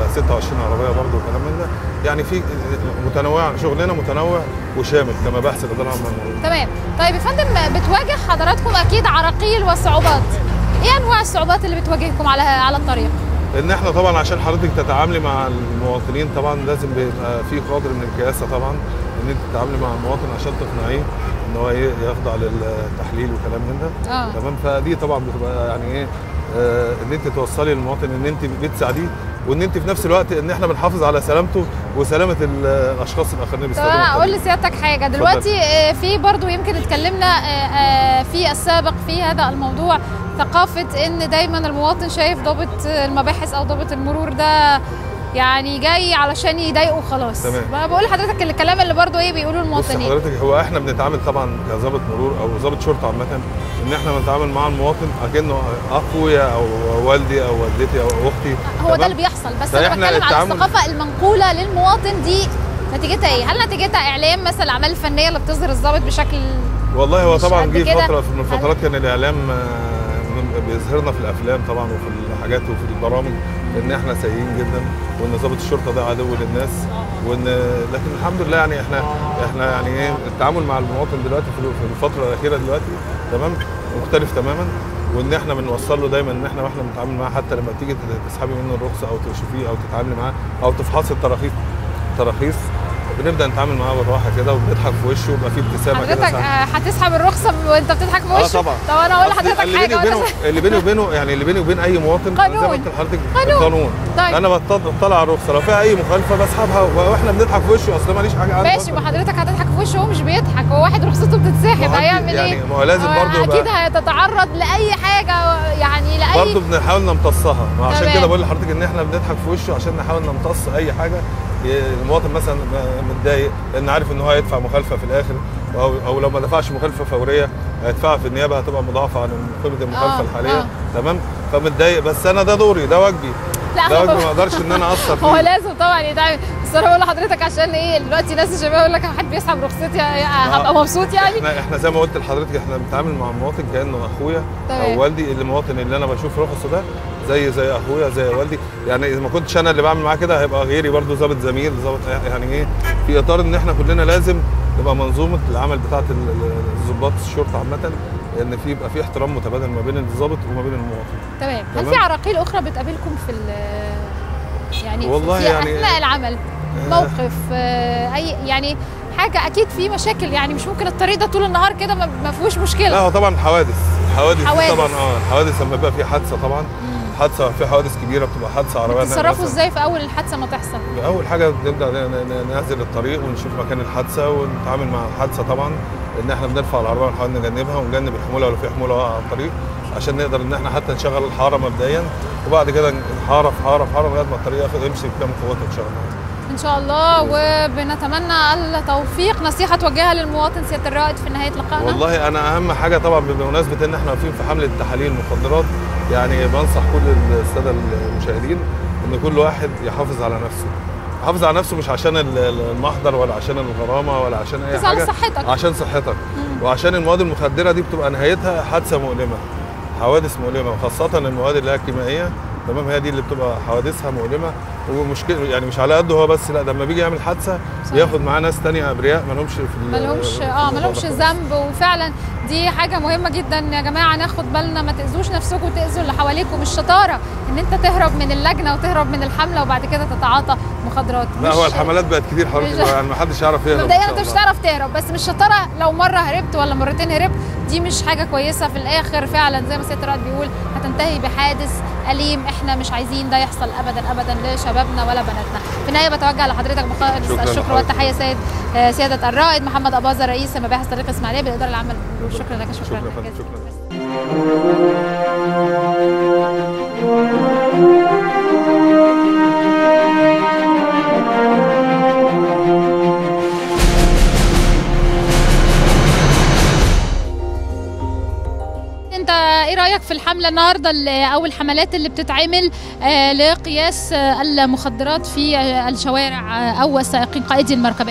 F: 26 عربيه برضه وكلام من ده يعني في متنوع شغلنا متنوع وشامل كمباحث الاداره العامه للمرور
C: تمام طيب يا فندم بتواجه حضراتكم اكيد عراقيل وصعوبات ايه انواع الصعوبات اللي بتواجهكم على على الطريق
F: ان احنا طبعا عشان حضرتك تتعاملي مع المواطنين طبعا لازم بيبقى في قدر من الكياسه طبعا ان انت تتعاملي مع المواطن عشان تقنعيه ان هو ي- يخضع للتحليل وكلام من ده
C: اه
F: تمام فدي طبعا بتبقى يعني ايه آه ان انت توصلي للمواطن ان انت بتساعديه وان انت في نفس الوقت ان احنا بنحافظ على سلامته وسلامه ال- الاشخاص الاخرين اللي
C: طب
F: بيستخدموا
C: انا اقول
F: الطريق.
C: لسيادتك حاجه دلوقتي آه، في برضو يمكن اتكلمنا آه، آه، في السابق في هذا الموضوع ثقافه ان دايما المواطن شايف ضابط المباحث او ضابط المرور ده يعني جاي علشان يضايقه خلاص
F: تمام.
C: بقى بقول لحضرتك الكلام اللي برضو ايه بيقولوه
F: بص
C: المواطنين
F: حضرتك هو احنا بنتعامل طبعا كظابط مرور او ظابط شرطه عامه ان احنا بنتعامل مع المواطن اكنه اخويا او والدي او والدتي او اختي
C: هو ده
F: تمام؟
C: اللي بيحصل بس انا
F: فإحنا
C: بتكلم على
F: التعامل-
C: الثقافه المنقوله للمواطن دي نتيجتها ايه؟ هل نتيجتها اعلام مثلا الاعمال الفنيه اللي بتظهر الضابط بشكل
F: والله هو
C: مش
F: طبعا
C: قد
F: جه
C: كده.
F: فتره من الفترات كان الاعلام آه، من- بيظهرنا في الافلام طبعا وفي الحاجات وفي البرامج ان احنا سيئين جدا وان ضابط الشرطه ده عدو للناس وان لكن الحمد لله يعني احنا احنا يعني ايه التعامل مع المواطن دلوقتي في في الفتره الاخيره دلوقتي تمام مختلف تماما وان احنا بنوصل له دايما ان احنا واحنا بنتعامل معاه حتى لما تيجي تسحبي منه الرخصه او تشوفيه او تتعاملي معاه او تفحصي التراخيص تراخيص بنبدا نتعامل معاه بالراحه كده وبنضحك في وشه ويبقى في ابتسامه كده
C: حضرتك
F: ساعة.
C: آه، هتسحب الرخصه وانت بتضحك في
F: اه
C: وشه
F: طبعا
C: طب انا اقول
F: أصل
C: لحضرتك
F: اللي بيني
C: حاجه
F: وبينه اللي بيني وبينه يعني اللي بيني وبين اي مواطن
C: قانون.
F: زي ما قلت لحضرتك
C: قانون.
F: القانون
C: طيب.
F: انا بطل- بطلع على الرخصه لو فيها اي مخالفه بسحبها واحنا بنضحك في وشه اصل ماليش حاجه عنده
C: ماشي
F: أصلاً.
C: ما حضرتك هتضحك في وشه هو مش بيضحك هو واحد رخصته بتتسحب
F: ما هو
C: هيعمل
F: يعني
C: ايه؟
F: ما هو لازم برضه يبقى-
C: اكيد هتتعرض لاي حاجه يعني لاي
F: برضه بنحاول نمتصها ما عشان
C: تمام.
F: كده بقول لحضرتك ان احنا بنضحك في وشه عشان نحاول نمتص اي حاجه ي- المواطن مثلا م- متضايق لان عارف ان هو هيدفع مخالفه في الاخر او او لو ما دفعش مخالفه فوريه هيدفعها في النيابه هتبقى مضاعفه عن قيمه المخالفه
C: آه،
F: الحاليه
C: آه.
F: تمام فمتضايق بس انا ده دوري ده واجبي
C: لا
F: ده
C: هو-
F: واجبي ما اقدرش ان انا اثر
C: هو
F: فيه
C: لازم طبعا يتعمل بس انا بقول لحضرتك عشان ايه دلوقتي ناس الشباب يقول لك حد بيسحب رخصتي هبقى مبسوط يعني
F: احنا احنا زي ما قلت لحضرتك احنا بنتعامل مع المواطن كانه اخويا
C: تمام.
F: او والدي المواطن اللي انا بشوف رخصه ده زي زي اخويا زي والدي يعني اذا ما كنتش انا اللي بعمل معاه كده هيبقى غيري برضو ظابط زميل ظابط يعني ايه في اطار ان احنا كلنا لازم نبقى منظومه العمل بتاعه ال- ال- ضباط الشرطه عامه ان في يبقى في احترام متبادل ما بين الضابط وما بين المواطن
C: تمام هل
F: تمام.
C: في عراقيل اخرى بتقابلكم في ال- يعني
F: والله
C: في
F: يعني-
C: اثناء العمل موقف آه، اي يعني حاجه اكيد في مشاكل يعني مش ممكن الطريق ده طول النهار كده ما ما فيهوش
F: لا
C: مشكله
F: هو طبعا حوادث حوادث,
C: حوادث.
F: طبعا اه الحوادث لما يبقى في حادثه طبعا حادثه في حوادث كبيره بتبقى حادثه عربيه
C: بتتصرفوا
F: مثلاً.
C: ازاي في اول الحادثه ما تحصل
F: اول حاجه بنبدا ن- ن- ننزل الطريق ونشوف مكان الحادثه ونتعامل مع الحادثه طبعا ان احنا بنرفع العربيه ونحاول نجنبها ونجنب الحموله لو في حموله واقعه على الطريق عشان نقدر ان احنا حتى نشغل الحاره مبدئيا وبعد كده حاره في حاره في حاره لغايه ما الطريق ياخد يمشي بكامل قوته ان شاء الله
C: ان شاء الله وبنتمنى التوفيق نصيحه توجهها للمواطن سياده الرائد في نهايه لقائنا
F: والله انا اهم حاجه طبعا بمناسبه ان احنا واقفين في حمله تحاليل المخدرات يعني بنصح كل الساده المشاهدين ان كل واحد يحافظ على نفسه يحافظ على نفسه مش عشان ال- ال- المحضر ولا عشان الغرامه ولا عشان اي
C: بس على
F: حاجه
C: صحتك
F: عشان صحتك وعشان المواد المخدره دي بتبقى نهايتها حادثه مؤلمه حوادث مؤلمه وخاصه المواد اللي هي الكيميائيه تمام هي دي اللي بتبقى حوادثها مؤلمه ومشكله يعني مش على قده هو بس لا ده لما بيجي يعمل حادثه بياخد معاه ناس تانية ابرياء ما لهمش في ال-
C: ما لهمش
F: في
C: اه ما
F: الموضوع
C: لهمش
F: ده خالص.
C: ذنب وفعلا دي حاجه مهمه جدا يا جماعه ناخد بالنا ما تاذوش نفسكم وتاذوا اللي حواليكم الشطاره ان انت تهرب من اللجنه وتهرب من الحمله وبعد كده تتعاطى مخدرات
F: لا
C: مش-
F: هو الحملات بقت كتير حضرتك
C: مش-
F: يعني ما حدش يعرف يهرب إن
C: مبدئيا
F: شاء
C: انت مش
F: الله.
C: هتعرف تهرب بس مش شطاره لو مره هربت ولا مرتين هربت دي مش حاجه كويسه في الاخر فعلا زي ما سياده الرائد بيقول هتنتهي بحادث اليم احنا مش عايزين ده يحصل ابدا ابدا لشبابنا ولا بناتنا في النهايه بتوجه لحضرتك بخالص
F: شكراً
C: الشكر
F: لحضرتك.
C: والتحيه سيد آه، سياده الرائد محمد اباظه رئيس مباحث طريق اسماعيليه بالاداره العامه شكرا لك شكرا,
F: شكرا يا فندم،
C: جزيلا.
F: شكرا
C: انت ايه رايك في الحمله النهارده اللي- او الحملات اللي بتتعمل آه، لقياس آه، المخدرات في آه، الشوارع آه، او السائقين قائدي المركبات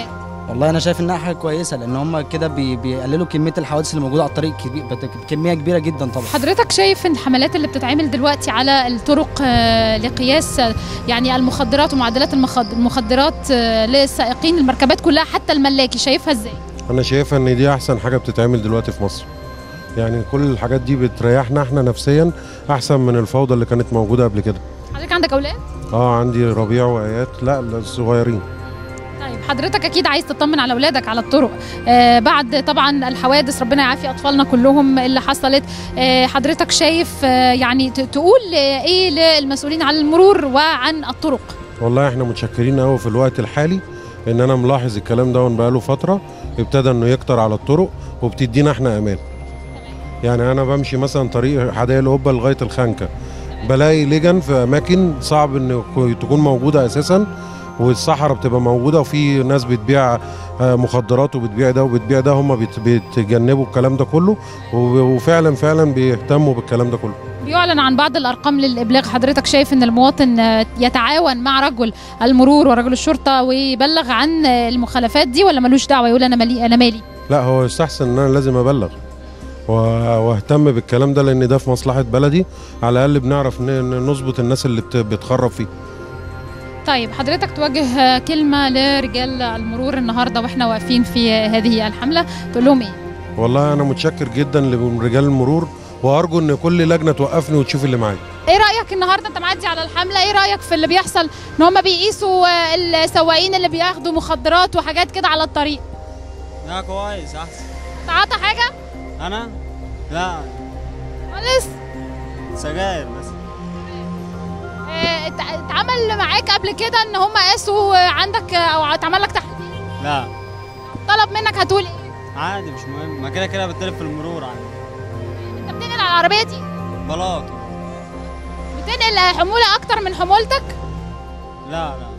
G: والله انا شايف انها حاجه كويسه لان هم كده بي بيقللوا كميه الحوادث اللي موجوده على الطريق كبي- بت- بكميه كبيره جدا طبعا
C: حضرتك شايف ان الحملات اللي بتتعمل دلوقتي على الطرق آه، لقياس آه، يعني المخدرات ومعدلات المخد- المخدرات آه، للسائقين المركبات كلها حتى الملاكي شايفها ازاي؟
H: انا شايفها ان دي احسن حاجه بتتعمل دلوقتي في مصر يعني كل الحاجات دي بتريحنا احنا نفسيا احسن من الفوضى اللي كانت موجوده قبل كده
C: حضرتك عندك اولاد؟
H: اه عندي ربيع وايات لا الصغيرين
C: طيب حضرتك اكيد عايز تطمن على اولادك على الطرق آه بعد طبعا الحوادث ربنا يعافي اطفالنا كلهم اللي حصلت آه حضرتك شايف آه يعني ت- تقول آه، ايه للمسؤولين عن المرور وعن الطرق
H: والله احنا متشكرين قوي في الوقت الحالي ان انا ملاحظ الكلام ده بقاله فتره ابتدى انه يكتر على الطرق وبتدينا احنا امان يعني انا بمشي مثلا طريق حدائق القبه لغايه الخنكه بلاقي لجن في اماكن صعب ان كو- تكون موجوده اساسا والصحراء بتبقى موجوده وفي ناس بتبيع آه، مخدرات وبتبيع ده وبتبيع ده هم بيت- بيتجنبوا الكلام ده كله وب- وفعلا فعلا بيهتموا بالكلام ده كله
C: بيعلن عن بعض الارقام للابلاغ حضرتك شايف ان المواطن آه، يتعاون مع رجل المرور ورجل الشرطه ويبلغ عن آه، المخالفات دي ولا ملوش دعوه يقول انا مالي انا مالي
H: لا هو يستحسن ان انا لازم ابلغ و- واهتم بالكلام ده لان ده في مصلحه بلدي على الاقل بنعرف ن- ن- نظبط الناس اللي بت- بتخرب فيه
C: طيب حضرتك توجه آه، كلمه لرجال المرور النهارده واحنا واقفين في هذه الحمله تقول لهم ايه
H: والله انا متشكر جدا لرجال المرور وارجو ان كل لجنه توقفني وتشوف اللي معايا
C: ايه رايك النهارده انت معدي على الحمله ايه رايك في اللي بيحصل ان هم بيقيسوا آه، السواقين اللي بياخدوا مخدرات وحاجات كده على الطريق
I: لا كويس احسن
C: تعاطى حاجه
I: انا لا
C: خالص
I: سجاير بس
C: آه، ات- اتعمل معاك قبل كده ان هم قاسوا آه، عندك آه، او اتعمل لك تحليل
I: لا
C: طلب منك هتقول ايه
I: عادي مش مهم ما كده كده بتلف في المرور عادي
C: انت بتنقل على العربيه دي
I: بلاط
C: بتنقل آه، حموله اكتر من حمولتك
I: لا لا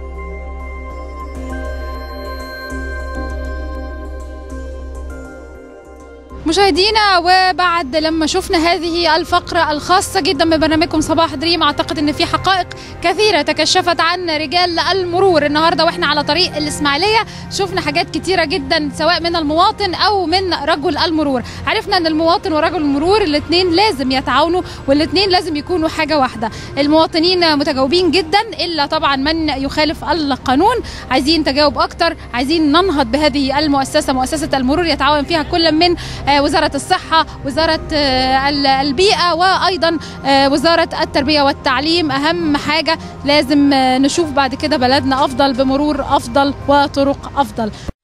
C: مشاهدينا وبعد لما شفنا هذه الفقرة الخاصة جدا ببرنامجكم صباح دريم أعتقد أن في حقائق كثيرة تكشفت عن رجال المرور النهاردة وإحنا على طريق الإسماعيلية شفنا حاجات كتيرة جدا سواء من المواطن أو من رجل المرور عرفنا أن المواطن ورجل المرور الاثنين لازم يتعاونوا والاثنين لازم يكونوا حاجة واحدة المواطنين متجاوبين جدا إلا طبعا من يخالف القانون عايزين تجاوب أكتر عايزين ننهض بهذه المؤسسة مؤسسة المرور يتعاون فيها كل من آه، وزارة الصحة وزارة آه، ال- البيئة وأيضا آه، وزارة التربية والتعليم أهم حاجة لازم آه، نشوف بعد كده بلدنا أفضل بمرور أفضل وطرق أفضل